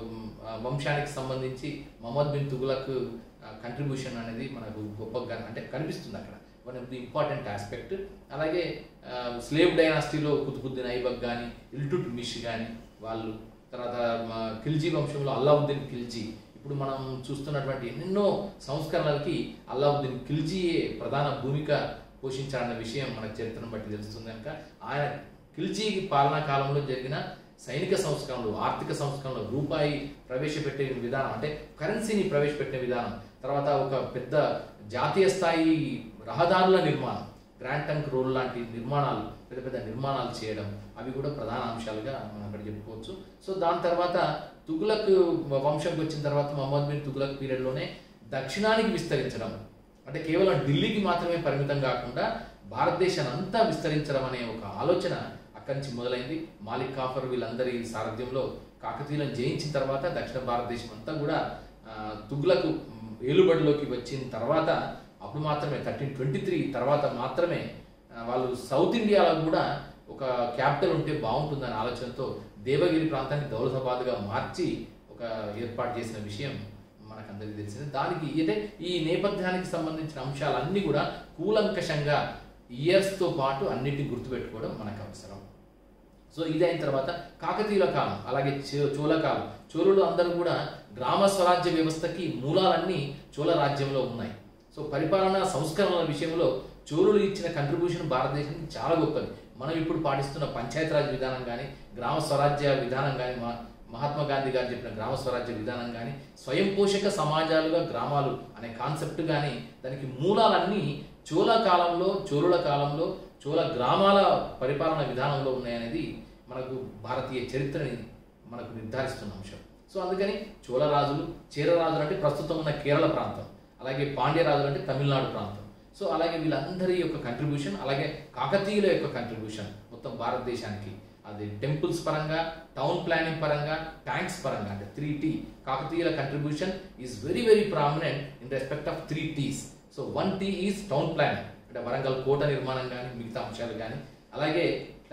ఆ, వంశానికి సంబంధించి మహమ్మద్ బిన్ తుగ్లక్ కంట్రిబ్యూషన్ అనేది మనకు గొప్పగా అంటే కనిపిస్తుంది అక్కడ one of the important aspect అలాగే స్లేవ్ డైనాసిటీలో కుతుబుద్దీన్ ఐబక్ కానీ ఇల్టుట్ మిష్ కానీ వాళ్ళు తర్వాత మా ఖిల్జీ వంశంలో అల్లావుద్దీన్ ఖిల్జీ ఇప్పుడు మనం చూస్తున్నటువంటి ఎన్నెన్నో సంస్కరణలకి అల్లావుద్దీన్ ఖిల్జీయే ప్రధాన భూమిక పోషించాడన్న విషయం మనకు చరిత్రను బట్టి తెలుస్తుంది కనుక ఆయన ఖిల్జీ పాలనా కాలంలో జరిగిన సైనిక సంస్కరణలు ఆర్థిక సంస్కరణలు రూపాయి ప్రవేశపెట్టే విధానం అంటే కరెన్సీని ప్రవేశపెట్టే విధానం తర్వాత ఒక పెద్ద జాతీయ స్థాయి రహదారుల నిర్మాణం గ్రాండ్ టంక్ రోడ్ లాంటి నిర్మాణాలు పెద్ద పెద్ద నిర్మాణాలు చేయడం అవి కూడా ప్రధాన అంశాలుగా మనం అక్కడ చెప్పుకోవచ్చు సో దాని తర్వాత తుగులక్ వంశంకి వచ్చిన తర్వాత మహమ్మద్ బిన్ తుగులక్ పీరియడ్లోనే దక్షిణానికి విస్తరించడం అంటే కేవలం ఢిల్లీకి మాత్రమే పరిమితం కాకుండా భారతదేశాన్ని అంతా విస్తరించడం అనే ఒక ఆలోచన అక్కడి నుంచి మొదలైంది మాలిక్ కాఫర్ వీళ్ళందరి సారథ్యంలో కాకతీయులను జయించిన తర్వాత దక్షిణ భారతదేశం అంతా కూడా ఆ, తుగ్లకు మ్, ఏలుబడిలోకి వచ్చిన తర్వాత అప్పుడు మాత్రమే థర్టీన్ ట్వంటీ త్రీ తర్వాత మాత్రమే ఆ, వాళ్ళు సౌత్ ఇండియాలో కూడా ఒక క్యాపిటల్ ఉంటే బాగుంటుందనే ఆలోచనతో దేవగిరి ప్రాంతాన్ని దౌలతాబాద్గా మార్చి ఒక ఏర్పాటు చేసిన విషయం మనకందరికీ తెలిసింది దానికి అంటే ఈ నేపథ్యానికి సంబంధించిన అంశాలన్నీ కూడా కూలంకషంగా ఇయర్స్తో పాటు అన్నిటిని గుర్తుపెట్టుకోవడం మనకు అవసరం సో ఇది అయిన తర్వాత కాకతీయుల కాలం అలాగే చో- చోళ కాలం చోళులు అందరూ కూడా గ్రామ స్వరాజ్య వ్యవస్థకి మూలాలన్నీ చోళ రాజ్యంలో ఉన్నాయి సో పరిపాలనా సంస్కరణల విషయంలో చోళులు ఇచ్చిన కంట్రిబ్యూషన్ భారతదేశానికి చాలా గొప్పది మనం ఇప్పుడు పాటిస్తున్న పంచాయతీరాజ్ విధానం కానీ గ్రామ స్వరాజ్య విధానం కానీ మా మహాత్మా గాంధీ గారు చెప్పిన గ్రామ స్వరాజ్య విధానం కానీ స్వయం పోషక సమాజాలుగా గ్రామాలు అనే కాన్సెప్ట్ కానీ దానికి మూలాలన్నీ చోళ కాలంలో చోళుల కాలంలో చోళ గ్రామాల పరిపాలన విధానంలో ఉన్నాయనేది మనకు భారతీయ చరిత్రని మనకు నిర్ధారిస్తున్న అంశం సో అందుకని చోళ రాజులు చేర రాజులు అంటే ప్రస్తుతం ఉన్న కేరళ ప్రాంతం అలాగే పాండ్య రాజులు అంటే తమిళనాడు ప్రాంతం సో అలాగే వీళ్ళందరి యొక్క కంట్రిబ్యూషన్ అలాగే కాకతీయుల యొక్క కంట్రిబ్యూషన్ మొత్తం భారతదేశానికి అది టెంపుల్స్ పరంగా టౌన్ ప్లానింగ్ పరంగా ట్యాంక్స్ పరంగా అంటే త్రీ టీ కాకతీయుల contribution is very very prominent in respect of three Ts so one T is town planning అంటే వరంగల్ కోట నిర్మాణం కానీ మిగతా అంశాలు కానీ అలాగే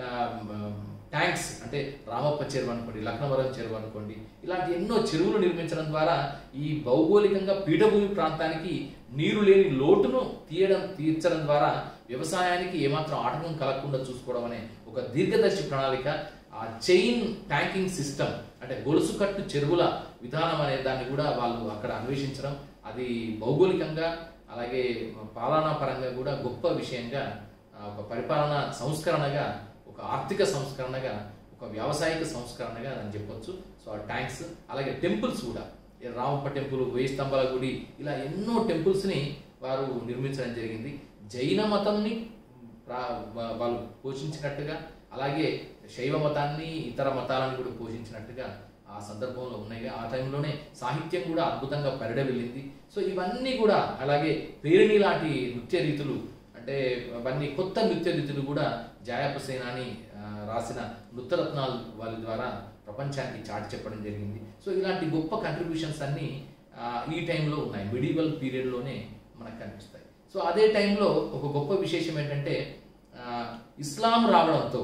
ట్యాంక్స్ అంటే రామప్ప చెరువు అనుకోండి లక్నవరం చెరువు అనుకోండి ఇలాంటి ఎన్నో చెరువులు నిర్మించడం ద్వారా ఈ భౌగోళికంగా పీఠభూమి ప్రాంతానికి నీరు లేని లోటును తీయడం తీర్చడం ద్వారా వ్యవసాయానికి ఏమాత్రం ఆటంకం కలగకుండా చూసుకోవడం అనే ఒక దీర్ఘదర్శి ప్రణాళిక ఆ చైన్ ట్యాంకింగ్ సిస్టమ్ అంటే గొలుసు కట్టు చెరువుల విధానం అనే దాన్ని కూడా వాళ్ళు అక్కడ అన్వేషించడం అది భౌగోళికంగా అలాగే పాలనా పరంగా కూడా గొప్ప విషయంగా ఆ, ఒక పరిపాలన సంస్కరణగా ఒక ఆర్థిక సంస్కరణగా ఒక వ్యావసాయిక సంస్కరణగా అని చెప్పొచ్చు సో ఆ ట్యాంక్స్ అలాగే టెంపుల్స్ కూడా ఈ రామప్ప టెంపుల్ వేయి స్తంభాల గుడి ఇలా ఎన్నో టెంపుల్స్ని వారు నిర్మించడం జరిగింది జైన మతంని ప్రా- వా- వాళ్ళు పోషించినట్టుగా అలాగే శైవ మతాన్ని ఇతర మతాలను కూడా పోషించినట్టుగా ఆ సందర్భంలో ఉన్నాయి ఆ టైంలోనే సాహిత్యం కూడా అద్భుతంగా పరిడ వెళ్ళింది సో ఇవన్నీ కూడా అలాగే పేరిణి లాంటి నృత్య రీతులు అంటే అవన్నీ కొత్త నృత్య రీతులు కూడా జాయప సేనాని ఆ, రాసిన నృత్యరత్నాలు వాళ్ళ ద్వారా ప్రపంచానికి చాటి చెప్పడం జరిగింది సో ఇలాంటి గొప్ప కంట్రిబ్యూషన్స్ అన్నీ ఆ, ఈ టైంలో ఉన్నాయి మిడివల్ పీరియడ్లోనే మనకు కనిపిస్తాయి సో అదే టైంలో ఒక గొప్ప విశేషం ఏంటంటే ఆ, ఇస్లాం రావడంతో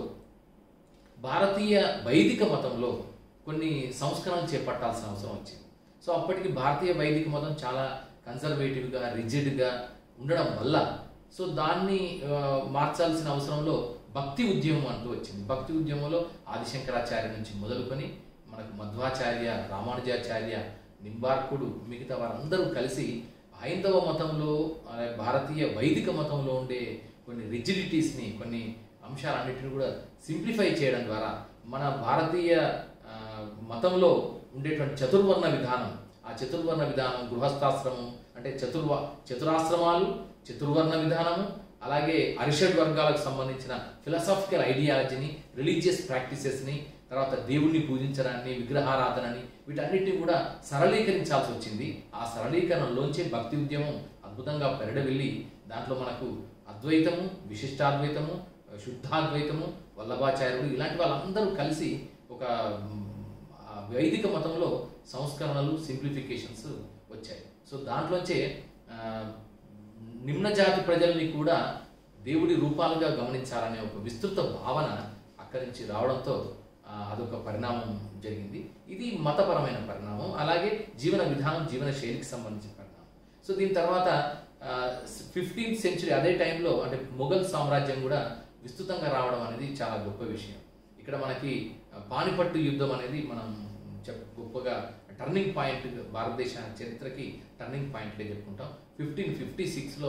భారతీయ వైదిక మతంలో కొన్ని సంస్కరణలు చేపట్టాల్సిన అవసరం వచ్చింది సో అప్పటికి భారతీయ వైదిక మతం చాలా కన్సర్వేటివ్గా రిజిడ్గా ఉండడం వల్ల సో దాన్ని ఆ, మార్చాల్సిన అవసరంలో భక్తి ఉద్యమం అంటూ వచ్చింది భక్తి ఉద్యమంలో ఆదిశంకరాచార్య నుంచి మొదలుకొని మనకు మధ్వాచార్య రామానుజాచార్య నింబార్కుడు మిగతా వారందరూ కలిసి హైందవ మతంలో ఆ, భారతీయ వైదిక మతంలో ఉండే కొన్ని రిజిడిటీస్ని కొన్ని అంశాలన్నిటిని కూడా సింప్లిఫై చేయడం ద్వారా మన భారతీయ ఆ, మతంలో ఉండేటువంటి చతుర్వర్ణ విధానం ఆ చతుర్వర్ణ విధానం గృహస్థాశ్రమం అంటే చతుర్వ చతురాశ్రమాలు చతుర్వర్ణ విధానము అలాగే అరిషడ్ వర్గాలకు సంబంధించిన ఫిలాసాఫికల్ ఐడియాలజీని రిలీజియస్ ప్రాక్టీసెస్ని తర్వాత దేవుణ్ణి పూజించడాన్ని విగ్రహారాధనని వీటన్నిటిని కూడా సరళీకరించాల్సి వచ్చింది ఆ సరళీకరణలోంచే భక్తి ఉద్యమం అద్భుతంగా పెరడవెళ్ళి దాంట్లో మనకు అద్వైతము విశిష్టాద్వైతము శుద్ధాద్వైతము వల్లభాచార్యులు ఇలాంటి వాళ్ళందరూ కలిసి ఒక మ్, ఆ వైదిక మతంలో సంస్కరణలు సింప్లిఫికేషన్స్ వచ్చాయి సో దాంట్లోంచే ఆ, నిమ్న జాతి ప్రజల్ని కూడా దేవుడి రూపాలుగా గమనించాలనే ఒక విస్తృత భావన అక్కడి నుంచి రావడంతో ఆ, అదొక పరిణామం జరిగింది ఇది మతపరమైన పరిణామం అలాగే జీవన విధానం జీవన శైలికి సంబంధించిన పరిణామం సో దీని తర్వాత ఫిఫ్టీన్త్ సెంచురీ అదే టైంలో అంటే మొఘల్ సామ్రాజ్యం కూడా విస్తృతంగా రావడం అనేది చాలా గొప్ప విషయం ఇక్కడ మనకి ఆ, పానిపట్టు యుద్ధం అనేది మనం చెప్ గొప్పగా టర్నింగ్ పాయింట్ భారతదేశ చరిత్రకి టర్నింగ్ పాయింట్గా చెప్పుకుంటాం ఫిఫ్టీన్ ఫిఫ్టీ సిక్స్లో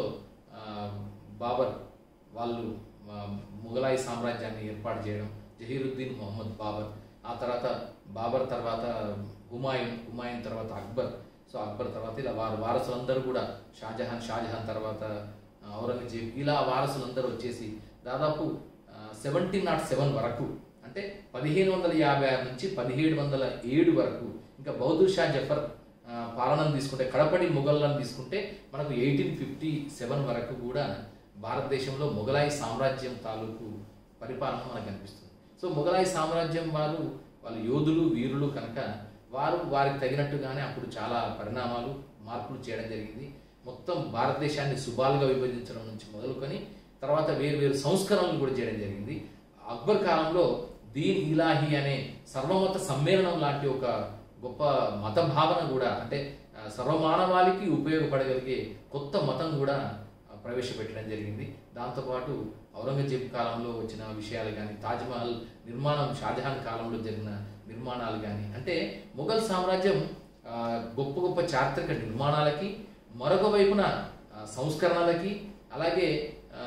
బాబర్ వాళ్ళు ఆ, ముఘలాయి సామ్రాజ్యాన్ని ఏర్పాటు చేయడం జహీరుద్దీన్ మొహమ్మద్ బాబర్ ఆ తర్వాత బాబర్ తర్వాత హుమాయూన్ హుమాయూన్ తర్వాత అక్బర్ సో అక్బర్ తర్వాత ఇలా వారు వారసులందరూ కూడా షాజహాన్ షాజహాన్ తర్వాత ఆ, ఔరంగజేబ్ ఇలా వారసులందరూ వచ్చేసి దాదాపు సెవెంటీన్ నాట్ సెవెన్ వరకు అంటే పదిహేను వందల యాభై ఆరు నుంచి పదిహేడు వందల ఏడు వరకు ఇంకా బౌద్ధ షా జఫర్ ఆ, పాలనను తీసుకుంటే కడపడి మొఘలను తీసుకుంటే మనకు ఎయిటీన్ ఫిఫ్టీ సెవెన్ వరకు కూడా భారతదేశంలో మొఘలాయి సామ్రాజ్యం తాలూకు పరిపాలన మనకు కనిపిస్తుంది సో మొఘలాయి సామ్రాజ్యం వారు వాళ్ళు యోధులు వీరులు కనుక వారు వారికి తగినట్టుగానే అప్పుడు చాలా పరిణామాలు మార్పులు చేయడం జరిగింది మొత్తం భారతదేశాన్ని సుబాలుగా విభజించడం నుంచి మొదలుకొని తర్వాత వేరు వేరు సంస్కరణలు కూడా చేయడం జరిగింది అక్బర్ కాలంలో దీన్ ఇలాహి అనే సర్వమత సమ్మేళనం లాంటి ఒక గొప్ప మత భావన కూడా అంటే ఆ, సర్వమానవాళికి ఉపయోగపడగలిగే కొత్త మతం కూడా ఆ, ప్రవేశపెట్టడం జరిగింది దాంతోపాటు ఔరంగజేబ్ కాలంలో వచ్చిన విషయాలు కానీ తాజ్మహల్ నిర్మాణం షాజహాన్ కాలంలో జరిగిన నిర్మాణాలు కానీ అంటే మొఘల్ సామ్రాజ్యం ఆ, గొప్ప గొప్ప చారిత్రక నిర్మాణాలకి మరొక వైపున ఆ, సంస్కరణలకి అలాగే ఆ,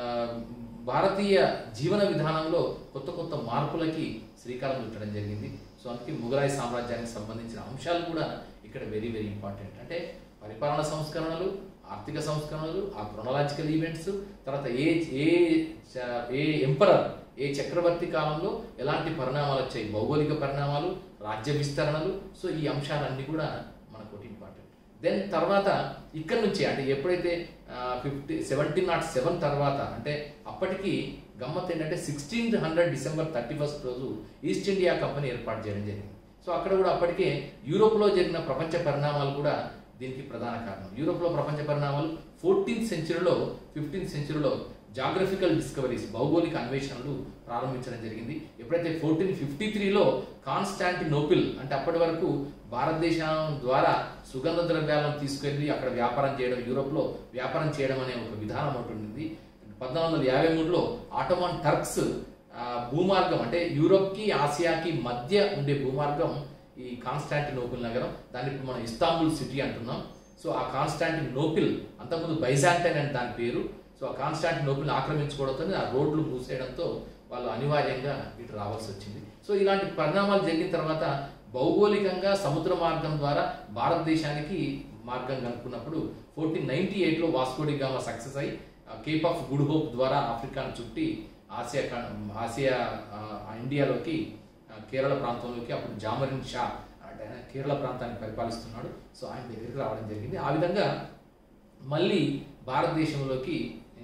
భారతీయ జీవన విధానంలో కొత్త కొత్త మార్పులకి శ్రీకారం చుట్టడం జరిగింది సో అందుకే ముఘలాయి సామ్రాజ్యానికి సంబంధించిన అంశాలు కూడా ఇక్కడ వెరీ వెరీ ఇంపార్టెంట్ అంటే పరిపాలన సంస్కరణలు ఆర్థిక సంస్కరణలు ఆ క్రొనలాజికల్ ఈవెంట్స్ తర్వాత ఏ ఏ చ- ఏ ఎంపరర్ ఏ చక్రవర్తి కాలంలో ఎలాంటి పరిణామాలు వచ్చాయి భౌగోళిక పరిణామాలు రాజ్య విస్తరణలు సో ఈ అంశాలన్నీ కూడా మనకు ఒకటి ఇంపార్టెంట్ దెన్ తర్వాత ఇక్కడ నుంచి అంటే ఎప్పుడైతే ఫిఫ్టీ సెవెంటీన్ నాట్ సెవెన్ తర్వాత అంటే అప్పటికి గమ్మత్ ఏంటంటే sixteen hundred December thirty first రోజు ఈస్ట్ ఇండియా కంపెనీ ఏర్పాటు చేయడం జరిగింది సో అక్కడ కూడా అప్పటికే యూరోప్లో జరిగిన ప్రపంచ పరిణామాలు కూడా దీనికి ప్రధాన కారణం యూరోప్లో ప్రపంచ పరిణామాలు ఫోర్టీన్త్ సెంచురీలో ఫిఫ్టీన్త్ సెంచురీలో జాగ్రఫికల్ డిస్కవరీస్ భౌగోళిక అన్వేషణలు ప్రారంభించడం జరిగింది ఎప్పుడైతే ఫోర్టీన్ ఫిఫ్టీ త్రీలో కాన్స్టాంటినోపిల్ అంటే అప్పటి వరకు భారతదేశం ద్వారా సుగంధ ద్రవ్యాలను తీసుకెళ్లి అక్కడ వ్యాపారం చేయడం యూరోప్లో వ్యాపారం చేయడం అనే ఒక విధానం ఒకటి ఉంది పద్నాలుగు వందల యాభై మూడులో ఆటోమాన్ టర్క్స్ ఆ, భూమార్గం అంటే యూరోప్కి ఆసియాకి మధ్య ఉండే భూమార్గం ఈ కాన్స్టాంటినోపిల్ నగరం దాన్ని ఇప్పుడు మనం ఇస్తాంబుల్ సిటీ అంటున్నాం సో ఆ కాన్స్టాంటినోపిల్ అంతకుముందు బైజాంటైన్ అని దాని పేరు సో ఆ కాన్స్టాంటినోపిల్ని ఆక్రమించుకోవడంతో ఆ రోడ్లు మూసేయడంతో వాళ్ళు అనివార్యంగా ఇటు రావాల్సి వచ్చింది సో ఇలాంటి పరిణామాలు జరిగిన తర్వాత భౌగోళికంగా సముద్ర మార్గం ద్వారా భారతదేశానికి మార్గం కనుక్కున్నప్పుడు ఫోర్టీన్ నైన్టీ ఎయిట్లో వాస్కోడి గామా సక్సెస్ అయి కేప్ ఆఫ్ గుడ్ హోప్ ద్వారా ఆఫ్రికాను చుట్టి ఆసియా ఖండ- ఆసియా ఆ, ఇండియాలోకి ఆ, కేరళ ప్రాంతంలోకి అప్పుడు జామరిన్ షా అంటే ఆయన కేరళ ప్రాంతాన్ని పరిపాలిస్తున్నాడు సో ఆయన దగ్గరికి రావడం జరిగింది ఆ విధంగా మళ్ళీ భారతదేశంలోకి ఏ,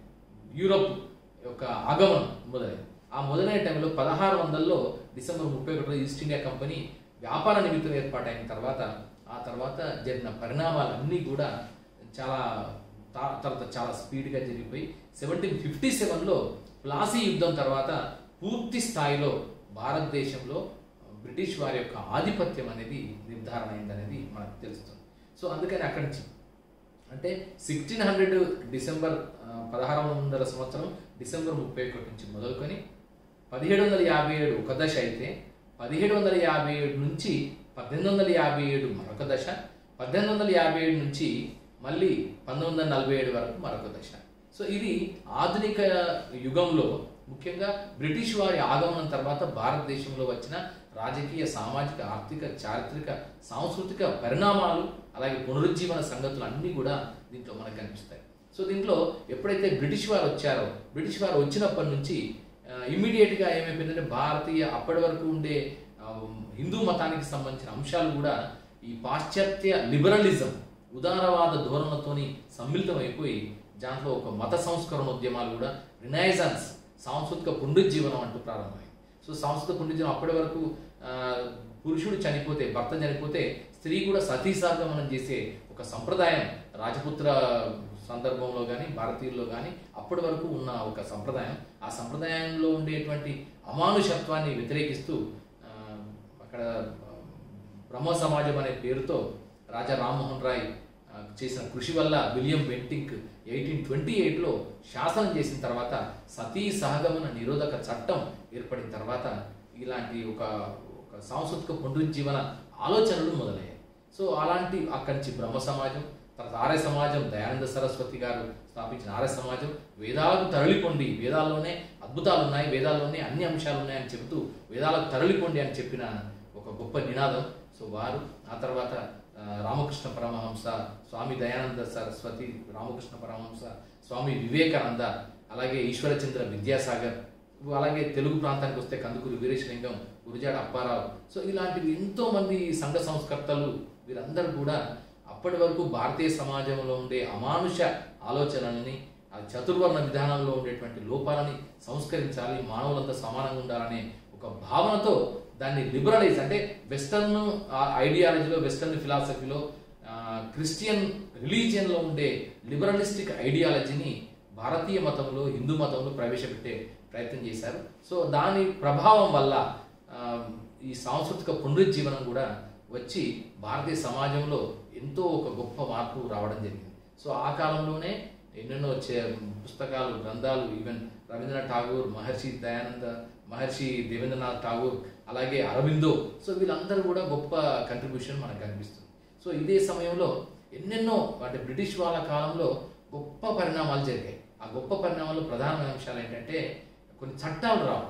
యూరోప్ యొక్క ఆగమనం మొదలైంది ఆ మొదలైన టైంలో పదహారు వందల్లో డిసెంబర్ ముప్పై ఒకటిలో ఈస్ట్ ఇండియా కంపెనీ వ్యాపార నిమిత్తం ఏర్పాటైన తర్వాత ఆ తర్వాత జరిగిన పరిణామాలన్నీ కూడా చాలా తా- తర్వాత చాలా స్పీడ్గా జరిగిపోయి సెవెంటీన్ ఫిఫ్టీ సెవెన్లో ప్లాసీ యుద్ధం తర్వాత పూర్తి స్థాయిలో భారతదేశంలో బ్రిటిష్ వారి యొక్క ఆధిపత్యం అనేది నిర్ధారణ అయిందనేది మనకు తెలుస్తుంది సో అందుకని అక్కడి నుంచి అంటే సిక్స్టీన్ హండ్రెడ్ డిసెంబర్ పదహారు వందల సంవత్సరం డిసెంబర్ ముప్పై ఒకటి నుంచి మొదలుకొని పదిహేడు వందల యాభై ఏడు ఒక దశ అయితే పదిహేడు వందల యాభై ఏడు నుంచి పద్దెనిమిది వందల యాభై ఏడు మరొక దశ పద్దెనిమిది వందల యాభై ఏడు నుంచి మళ్ళీ పంతొమ్మిది వందల నలభై ఏడు వరకు మరొక దశ సో ఇది ఆధునిక యుగంలో ముఖ్యంగా బ్రిటిష్ వారి ఆగమనం తర్వాత భారతదేశంలో వచ్చిన రాజకీయ సామాజిక ఆర్థిక చారిత్రక సాంస్కృతిక పరిణామాలు అలాగే పునరుజ్జీవన సంగతులు అన్నీ కూడా దీంట్లో మనకు కనిపిస్తాయి సో దీంట్లో ఎప్పుడైతే బ్రిటిష్ వారు వచ్చారో బ్రిటిష్ వారు వచ్చినప్పటి నుంచి ఇమ్మీడియట్గా ఏమైపోయిందంటే భారతీయ అప్పటి వరకు ఉండే ఆ, హిందూ మతానికి సంబంధించిన అంశాలు కూడా ఈ పాశ్చాత్య లిబరలిజం ఉదారవాద ధోరణతోని సమ్మిళితమైపోయి దాంట్లో ఒక మత సంస్కరణ ఉద్యమాలు కూడా రినైజాన్స్ సాంస్కృతిక పునరుజ్జీవనం అంటూ ప్రారంభమైంది సో సాంస్కృతిక పునరుజ్జీవనం అప్పటి వరకు ఆ, పురుషుడు చనిపోతే భర్త చనిపోతే స్త్రీ కూడా సతీ సహగమనం చేసే ఒక సంప్రదాయం రాజపుత్ర సందర్భంలో కానీ భారతీయుల్లో కానీ అప్పటి వరకు ఉన్న ఒక సంప్రదాయం ఆ సంప్రదాయంలో ఉండేటువంటి అమానుషత్వాన్ని వ్యతిరేకిస్తూ ఆ, అక్కడ ఆ, బ్రహ్మ సమాజం అనే పేరుతో రాజా రామ్మోహన్ రాయ్ ఆ, చేసిన కృషి వల్ల విలియం బెంటింక్ ఎయిటీన్ ట్వంటీ ఎయిట్లో శాసనం చేసిన తర్వాత సతీ సహగమన నిరోధక చట్టం ఏర్పడిన తర్వాత ఇలాంటి ఒక ఒక సాంస్కృతిక పునరుజ్జీవన ఆలోచనలు మొదలయ్యాయి సో అలాంటి అక్కడి నుంచి బ్రహ్మ సమాజం తర్వాత ఆర్య సమాజం దయానంద సరస్వతి గారు స్థాపించిన ఆర్య సమాజం వేదాలకు తరలిపోండి వేదాల్లోనే అద్భుతాలు ఉన్నాయి వేదాల్లోనే అన్ని అంశాలు ఉన్నాయని చెబుతూ వేదాలకు తరలిపోండి అని చెప్పిన ఒక గొప్ప నినాదం సో వారు ఆ తర్వాత ఆ, రామకృష్ణ పరమహంస స్వామి దయానంద సరస్వతి రామకృష్ణ పరమహంస స్వామి వివేకానంద అలాగే ఈశ్వరచంద్ర విద్యాసాగర్ అలాగే తెలుగు ప్రాంతానికి వస్తే కందుకూరి వీరేశలింగం గురుజాడ అప్పారావు సో ఇలాంటివి ఎంతో మంది సంఘ సంస్కర్తలు వీరందరూ కూడా అప్పటి వరకు భారతీయ సమాజంలో ఉండే అమానుష ఆలోచనల్ని ఆ చతుర్వర్ణ విధానంలో ఉండేటువంటి లోపాలని సంస్కరించాలి మానవులంతా సమానంగా ఉండాలనే ఒక భావనతో దాన్ని లిబరలైజ్ అంటే వెస్టర్న్ ఐడియాలజీలో వెస్టర్న్ ఫిలాసఫీలో క్రిస్టియన్ రిలీజియన్లో ఉండే లిబరలిస్టిక్ ఐడియాలజీని భారతీయ మతంలో హిందూ మతంలో ప్రవేశపెట్టే ప్రయత్నం చేశారు సో దాని ప్రభావం వల్ల ఆ, ఈ సాంస్కృతిక పునరుజ్జీవనం కూడా వచ్చి భారతీయ సమాజంలో ఎంతో ఒక గొప్ప మార్పు రావడం జరిగింది సో ఆ కాలంలోనే ఎన్నెన్నో చే- పుస్తకాలు గ్రంథాలు ఈవెన్ రవీంద్రనాథ్ ఠాగూర్ మహర్షి దయానంద మహర్షి దేవేంద్రనాథ్ ఠాగూర్ అలాగే అరవిందో సో వీళ్ళందరూ కూడా గొప్ప కంట్రిబ్యూషన్ మనకు కనిపిస్తుంది సో ఇదే సమయంలో ఎన్నెన్నో అంటే బ్రిటిష్ వాళ్ళ కాలంలో గొప్ప పరిణామాలు జరిగాయి ఆ గొప్ప పరిణామాల్లో ప్రధానమైన అంశాలు ఏంటంటే కొన్ని చట్టాలు రావడం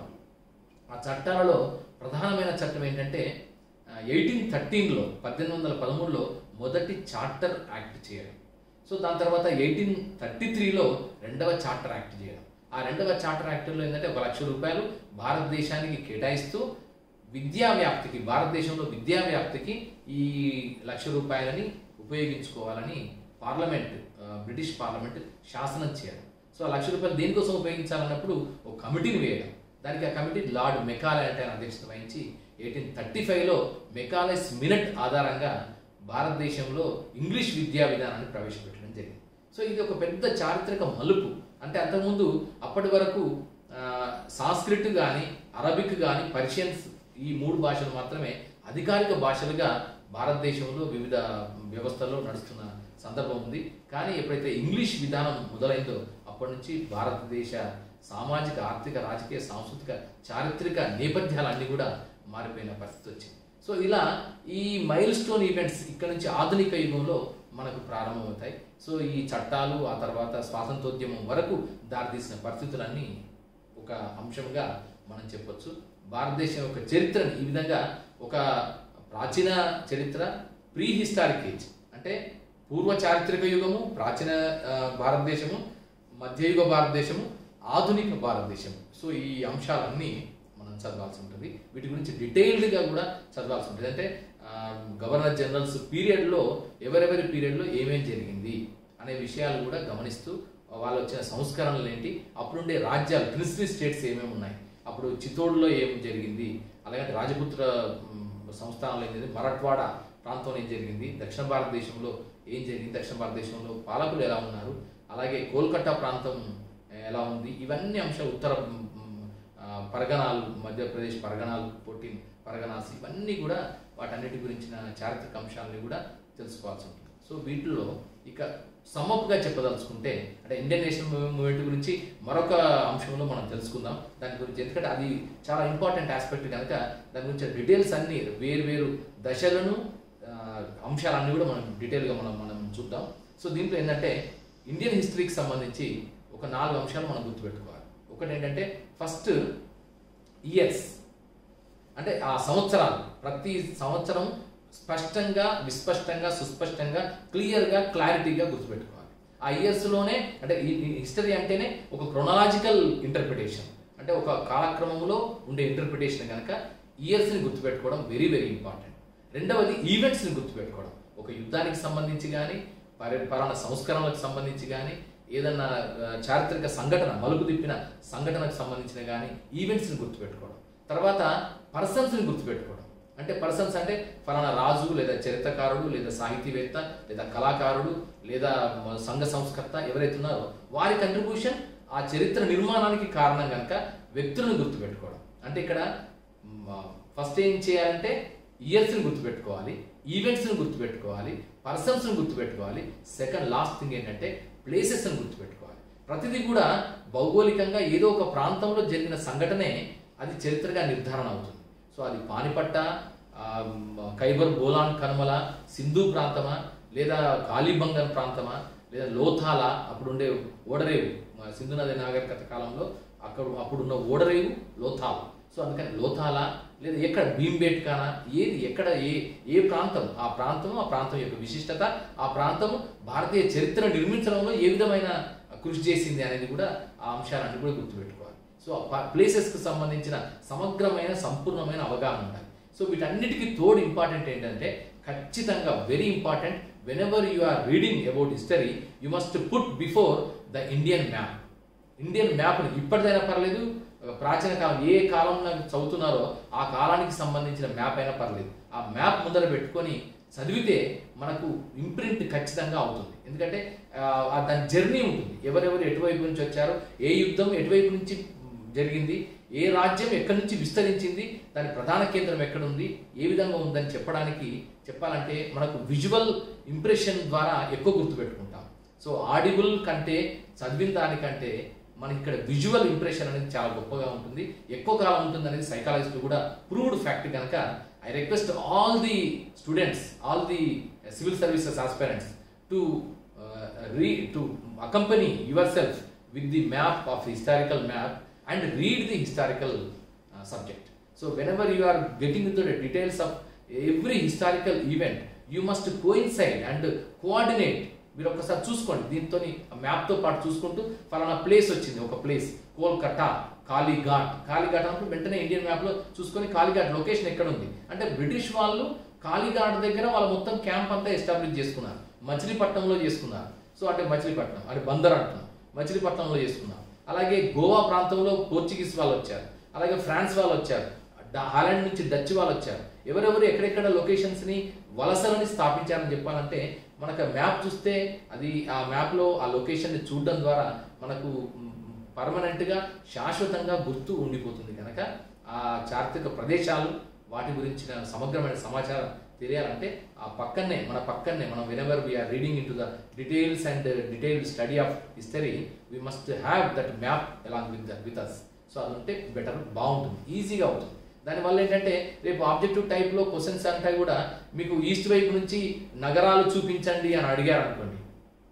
ఆ చట్టాలలో ప్రధానమైన చట్టం ఏంటంటే ఎయిటీన్ థర్టీన్లో పద్దెనిమిది వందల పదమూడులో మొదటి చార్టర్ యాక్ట్ చేయడం సో దాని తర్వాత ఎయిటీన్ థర్టీ త్రీలో రెండవ చార్టర్ యాక్ట్ చేయడం ఆ రెండవ చార్టర్ యాక్ట్లో ఏంటంటే ఒక లక్ష రూపాయలు భారతదేశానికి కేటాయిస్తూ విద్యా వ్యాప్తికి భారతదేశంలో విద్యా వ్యాప్తికి ఈ లక్ష రూపాయలని ఉపయోగించుకోవాలని పార్లమెంట్ ఆ, బ్రిటిష్ పార్లమెంట్ శాసనం చేయడం సో ఆ లక్ష రూపాయలు దేనికోసం ఉపయోగించాలన్నప్పుడు ఒక కమిటీని వేయడం దానికి ఆ కమిటీ లార్డ్ మెకాలే అంటే ఆయన అధ్యక్షత వహించి ఎయిటీన్ థర్టీ ఫైవ్లో మెకాలెస్ మినట్ ఆధారంగా భారతదేశంలో ఇంగ్లీష్ విద్యా విధానాన్ని ప్రవేశపెట్టడం జరిగింది సో ఇది ఒక పెద్ద చారిత్రక మలుపు అంటే అంతకుముందు అప్పటి వరకు ఆ, సాంస్క్రిట్ కానీ అరబిక్ కానీ పర్షియన్స్ ఈ మూడు భాషలు మాత్రమే అధికారిక భాషలుగా భారతదేశంలో వివిధ వ్యవస్థల్లో నడుస్తున్న సందర్భం ఉంది కానీ ఎప్పుడైతే ఇంగ్లీష్ విధానం మొదలైందో అప్పటి నుంచి భారతదేశ సామాజిక ఆర్థిక రాజకీయ సాంస్కృతిక చారిత్రక నేపథ్యాలన్నీ కూడా మారిపోయిన పరిస్థితి వచ్చింది సో ఇలా ఈ మైల్ స్టోన్ ఈవెంట్స్ ఇక్కడ నుంచి ఆధునిక యుగంలో మనకు ప్రారంభమవుతాయి సో ఈ చట్టాలు ఆ తర్వాత స్వాతంత్రోద్యమం వరకు దారితీసిన పరిస్థితులన్నీ ఒక అంశంగా మనం చెప్పొచ్చు భారతదేశం యొక్క చరిత్రని ఈ విధంగా ఒక ప్రాచీన చరిత్ర ప్రీ హిస్టారిక్ ఏజ్ అంటే పూర్వ చారిత్రక యుగము ప్రాచీన ఆ, భారతదేశము మధ్యయుగ భారతదేశము ఆధునిక భారతదేశము సో ఈ అంశాలన్నీ మనం చదవాల్సి ఉంటుంది వీటి గురించి డీటెయిల్డ్గా కూడా చదవాల్సి ఉంటుంది అంటే ఆ, గవర్నర్ జనరల్స్ పీరియడ్లో ఎవరెవరి పీరియడ్లో ఏమేం జరిగింది అనే విషయాలు కూడా గమనిస్తూ వాళ్ళు వచ్చిన సంస్కరణలు ఏంటి అప్పుడుండే రాజ్యాలు ప్రిన్స్లీ స్టేట్స్ ఏమేమి ఉన్నాయి అప్పుడు చిత్తోడులో ఏం జరిగింది అలాగే రాజపుత్ర మ్, సంస్థానంలో ఏం జరిగింది మరట్వాడ ప్రాంతంలో ఏం జరిగింది దక్షిణ భారతదేశంలో ఏం జరిగింది దక్షిణ భారతదేశంలో పాలకులు ఎలా ఉన్నారు అలాగే కోల్కతా ప్రాంతం ఎలా ఉంది ఇవన్నీ అంశాలు ఉత్తర మ్, ఆ, పరగణాలు మధ్యప్రదేశ్ పరగణాలు ఫోర్టీన్ పరగణాస్ ఇవన్నీ కూడా వాటన్నిటి గురించిన చారిత్రక అంశాలని కూడా తెలుసుకోవాల్సి ఉంటుంది సో వీటిలో ఇక సమ్మప్గా చెప్పదలుచుకుంటే అంటే ఇండియన్ నేషనల్ మూవ్మెంట్ గురించి మరొక అంశంలో మనం తెలుసుకుందాం దాని గురించి ఎందుకంటే అది చాలా ఇంపార్టెంట్ ఆస్పెక్ట్ కనుక దాని గురించి డీటెయిల్స్ అన్ని వేరు వేరు దశలను ఆ, అంశాలన్నీ కూడా మనం డీటెయిల్గా మనం మనం చూద్దాం సో దీంట్లో ఏంటంటే ఇండియన్ హిస్టరీకి సంబంధించి ఒక నాలుగు అంశాలు మనం గుర్తుపెట్టుకోవాలి ఒకటి ఏంటంటే ఫస్ట్ ఇయర్స్ అంటే ఆ సంవత్సరాలు ప్రతి సంవత్సరం స్పష్టంగా విస్పష్టంగా సుస్పష్టంగా క్లియర్గా క్లారిటీగా గుర్తుపెట్టుకోవాలి ఆ ఇయర్స్లోనే అంటే ఈ హిస్టరీ అంటేనే ఒక క్రొనలాజికల్ ఇంటర్ప్రిటేషన్ అంటే ఒక కాలక్రమంలో ఉండే ఇంటర్ప్రిటేషన్ కనుక ఇయర్స్ని గుర్తుపెట్టుకోవడం వెరీ వెరీ ఇంపార్టెంట్ రెండవది ఈవెంట్స్ని గుర్తుపెట్టుకోవడం ఒక యుద్ధానికి సంబంధించి కానీ పరి పలానా సంస్కరణలకు సంబంధించి కానీ ఏదన్నా ఆ, చారిత్రక సంఘటన మలుపు తిప్పిన సంఘటనకు సంబంధించిన కానీ ఈవెంట్స్ని గుర్తుపెట్టుకోవడం తర్వాత పర్సన్స్ని గుర్తుపెట్టుకోవడం అంటే పర్సన్స్ అంటే ఫలానా రాజు లేదా చరిత్రకారుడు లేదా సాహితీవేత్త లేదా కళాకారుడు లేదా మ- సంఘ సంస్కర్త ఎవరైతే ఉన్నారో వారి కంట్రిబ్యూషన్ ఆ చరిత్ర నిర్మాణానికి కారణం కనుక వ్యక్తులను గుర్తుపెట్టుకోవడం అంటే ఇక్కడ ఫస్ట్ ఏం చేయాలంటే ఇయర్స్ని గుర్తుపెట్టుకోవాలి ఈవెంట్స్ని గుర్తుపెట్టుకోవాలి పర్సన్స్ని గుర్తుపెట్టుకోవాలి సెకండ్ లాస్ట్ థింగ్ ఏంటంటే ప్లేసెస్ని గుర్తుపెట్టుకోవాలి ప్రతిదీ కూడా భౌగోళికంగా ఏదో ఒక ప్రాంతంలో జరిగిన సంఘటనే అది చరిత్రగా నిర్ధారణ అవుతుంది సో అది పానిపట్ట ఆ, మ- ఖైబర్ బోలాన్ కనుమల సింధు ప్రాంతమా లేదా కాళీబంగన్ ప్రాంతమా లేదా లోథాల అప్పుడుండే ఓడరేవు మ- సింధు నది నాగరికత కాలంలో అక్కడ అప్పుడున్న ఓడరేవు లోథాల సో అందుకని లోథాల లేదా ఎక్కడ భీంబేట్కానా ఏది ఎక్కడ ఏ ఏ ప్రాంతం ఆ ప్రాంతం ఆ ప్రాంతం యొక్క విశిష్టత ఆ ప్రాంతము భారతీయ చరిత్ర నిర్మించడంలో ఏ విధమైన కృషి చేసింది అనేది కూడా ఆ అంశాలన్నీ కూడా గుర్తుపెట్టుకోవాలి సో ఆ ప్లేసెస్కి సంబంధించిన సమగ్రమైన సంపూర్ణమైన అవగాహన ఉండాలి సో వీటన్నిటికీ తోడు ఇంపార్టెంట్ ఏంటంటే ఖచ్చితంగా very important whenever you are reading about history you must put before the Indian map Indian మ్యాప్ని ఇప్పటిదైనా పర్లేదు ప్రాచీన కాలం ఏ కాలంలో చదువుతున్నారో ఆ కాలానికి సంబంధించిన మ్యాప్ అయినా పర్లేదు ఆ మ్యాప్ ముందర పెట్టుకొని చదివితే మనకు ఇంప్రింట్ ఖచ్చితంగా అవుతుంది ఎందుకంటే ఆ, దాని జర్నీ ఉంటుంది ఎవరెవరు ఎటువైపు నుంచి వచ్చారో ఏ యుద్ధం ఎటువైపు నుంచి జరిగింది ఏ రాజ్యం ఎక్కడి నుంచి విస్తరించింది దాని ప్రధాన కేంద్రం ఎక్కడుంది ఏ విధంగా ఉందని చెప్పడానికి చెప్పాలంటే మనకు విజువల్ ఇంప్రెషన్ ద్వారా ఎక్కువ గుర్తుపెట్టుకుంటాం సో ఆడిబుల్ కంటే చదివిన దానికంటే మనకి ఇక్కడ విజువల్ ఇంప్రెషన్ అనేది చాలా గొప్పగా ఉంటుంది ఎక్కువ కాలం ఉంటుంది అనేది సైకాలజిస్టులు కూడా ప్రూవ్డ్ ఫ్యాక్ట్ కనుక I request all the students all the civil services aspirants to re to accompany yourself with the map of historical map and read the historical subject so whenever you are getting to the details of every historical event you must coincide and coordinate మీరు ఒకసారి చూసుకోండి దీంతో మ్యాప్తో పాటు చూసుకుంటూ ఫలానా ప్లేస్ వచ్చింది ఒక ప్లేస్ కోల్కతా కాళీఘాట్ కాళీఘాట్ అన్నప్పుడు వెంటనే ఇండియన్ మ్యాప్లో చూసుకొని కాళీఘాట్ లొకేషన్ ఎక్కడ ఉంది అంటే బ్రిటిష్ వాళ్ళు కాళీఘాట్ దగ్గర వాళ్ళు మొత్తం క్యాంప్ అంతా ఎస్టాబ్లిష్ చేసుకున్నారు మచిలీపట్నంలో చేసుకున్నారు సో అంటే మచిలీపట్నం అంటే బందర్ అంటున్నాం మచిలీపట్నంలో చేసుకున్నారు అలాగే గోవా ప్రాంతంలో పోర్చుగీస్ వాళ్ళు వచ్చారు అలాగే ఫ్రాన్స్ వాళ్ళు వచ్చారు డ- హాలాండ్ నుంచి డచ్ వాళ్ళు వచ్చారు ఎవరెవరు ఎక్కడెక్కడ లొకేషన్స్ ని వలసలని స్థాపించారని చెప్పాలంటే మనకు మ్యాప్ చూస్తే అది ఆ మ్యాప్ లో ఆ లొకేషన్ ని చూడడం ద్వారా మనకు పర్మనెంట్ గా శాశ్వతంగా గుర్తు ఉండిపోతుంది కనుక ఆ చారిత్రక ప్రదేశాలు వాటి గురించిన సమగ్రమైన సమాచారం తెలియాలంటే ఆ పక్కనే మన పక్కనే మనం whenever we are reading into the details and detailed study of history we must have that map along with with us so అది ఉంటే బెటర్ బాగుంటుంది ఈజీగా అవుతుంది దానివల్ల ఏంటంటే రేపు ఆబ్జెక్టివ్ టైప్లో క్వశ్చన్స్ అంటే కూడా మీకు ఈస్ట్ వైపు నుంచి నగరాలు చూపించండి అని అడిగారు అనుకోండి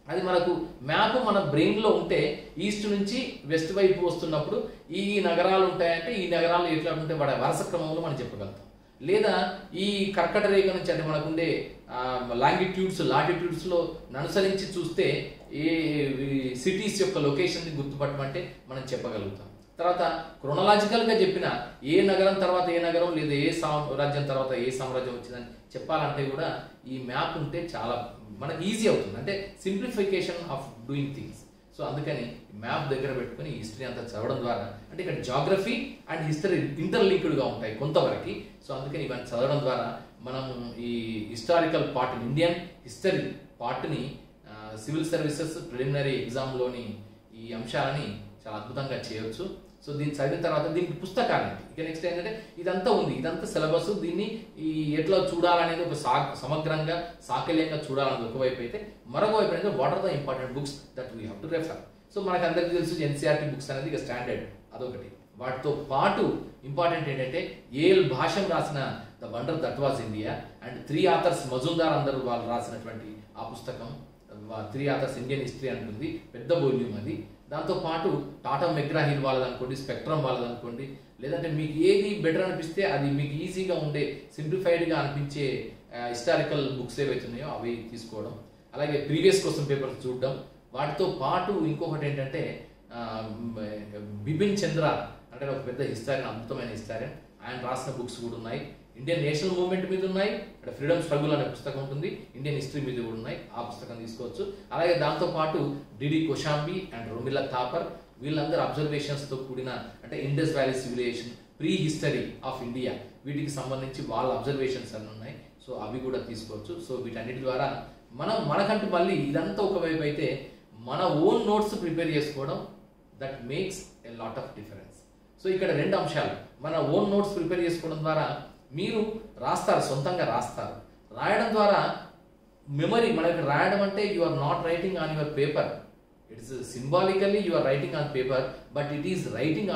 అది మనకు మ్యాప్ మన బ్రెయిన్లో ఉంటే ఈస్ట్ నుంచి వెస్ట్ వైపు వస్తున్నప్పుడు ఈ ఈ నగరాలు ఉంటాయంటే ఈ నగరాలు ఎట్లా ఉంటే వాడి వరుస క్రమంలో మనం చెప్పగలుగుతాం లేదా ఈ కర్కట రేఖ నుంచి అంటే మనకుండే లాంగిట్యూడ్స్ లాటిట్యూడ్స్లో అనుసరించి చూస్తే ఏ సిటీస్ యొక్క లొకేషన్ని గుర్తుపట్టమంటే మనం చెప్పగలుగుతాం తర్వాత క్రొనలాజికల్గా చెప్పిన ఏ నగరం తర్వాత ఏ నగరం లేదా ఏ సామ్రాజ్యం తర్వాత ఏ సామ్రాజ్యం వచ్చిందని చెప్పాలంటే కూడా ఈ మ్యాప్ ఉంటే చాలా మనకి ఈజీ అవుతుంది అంటే simplification of doing things so అందుకని మ్యాప్ దగ్గర పెట్టుకుని హిస్టరీ అంతా చదవడం ద్వారా అంటే ఇక్కడ జాగ్రఫీ అండ్ హిస్టరీ ఇంటర్లింక్డ్గా ఉంటాయి కొంతవరకు సో అందుకని ఇవన్నీ చదవడం ద్వారా మనం ఈ హిస్టారికల్ పార్ట్ ఇండియన్ హిస్టరీ పార్ట్ని సివిల్ సర్వీసెస్ ప్రిలిమినరీ ఎగ్జామ్లోని ఈ అంశాలని చాలా అద్భుతంగా చేయొచ్చు సో దీన్ని చదివిన తర్వాత దీనికి పుస్తకాలు ఇక నెక్స్ట్ ఏంటంటే ఇదంతా ఉంది ఇదంతా సిలబస్ దీన్ని ఈ ఎట్లా చూడాలనేది ఒక సా సమగ్రంగా సాకల్యంగా చూడాలనేది ఒకవైపు అయితే మరొక వైపు అయితే what are the important books that we have to refer so మనకు అందరికీ తెలుసు ఎన్సీఆర్టీ బుక్స్ అనేది ఇక స్టాండర్డ్ అదొకటి వాటితో పాటు ఇంపార్టెంట్ ఏంటంటే ఏల్ భాషం రాసిన the wonder that was India and three authors Majumdar అందరూ వాళ్ళు రాసినటువంటి ఆ పుస్తకం త్రీ ఆథర్స్ ఇండియన్ హిస్టరీ అంటుంది పెద్ద వాల్యూమ్ అది దాంతో పాటు టాటా మెగ్రాహిల్ వాళ్ళది అనుకోండి స్పెక్ట్రమ్ వాళ్ళది అనుకోండి లేదంటే మీకు ఏది బెటర్ అనిపిస్తే అది మీకు ఈజీగా ఉండే సింప్లిఫైడ్గా అనిపించే హిస్టారికల్ బుక్స్ ఏవైతే ఉన్నాయో అవి తీసుకోవడం అలాగే ప్రీవియస్ క్వశ్చన్ పేపర్స్ చూడడం వాటితో పాటు ఇంకొకటి ఏంటంటే ఆ, బిపిన్ చంద్ర అంటే ఒక పెద్ద హిస్టారియన్ అద్భుతమైన హిస్టారియన్ ఆయన రాసిన బుక్స్ కూడా ఉన్నాయి ఇండియన్ నేషనల్ మూవ్మెంట్ మీద ఉన్నాయి ఇక్కడ ఫ్రీడమ్ స్ట్రగుల్ అనే పుస్తకం ఉంటుంది ఇండియన్ హిస్టరీ మీద కూడా ఉన్నాయి ఆ పుస్తకం తీసుకోవచ్చు అలాగే దాంతో పాటు డిడి కొషాంబి అండ్ రొమిలా థాపర్ వీళ్ళందరూ అబ్జర్వేషన్స్ తో కూడిన అంటే Indus valley civilisation pre history of India వీటికి సంబంధించి వాళ్ళ అబ్జర్వేషన్స్ అన్ని ఉన్నాయి సో అవి కూడా తీసుకోవచ్చు సో వీటన్నిటి ద్వారా మనం మనకంటూ మళ్ళీ ఇదంతా ఒకవైపు అయితే మన ఓన్ నోట్స్ ప్రిపేర్ చేసుకోవడం that makes a lot of difference so ఇక్కడ రెండు అంశాలు మన ఓన్ నోట్స్ ప్రిపేర్ చేసుకోవడం ద్వారా మీరు రాస్తారు సొంతంగా రాస్తారు రాయడం ద్వారా మెమరీ మనకి రాయడం అంటే you are not writing on your paper it's symbolically you are writing on paper but it is writing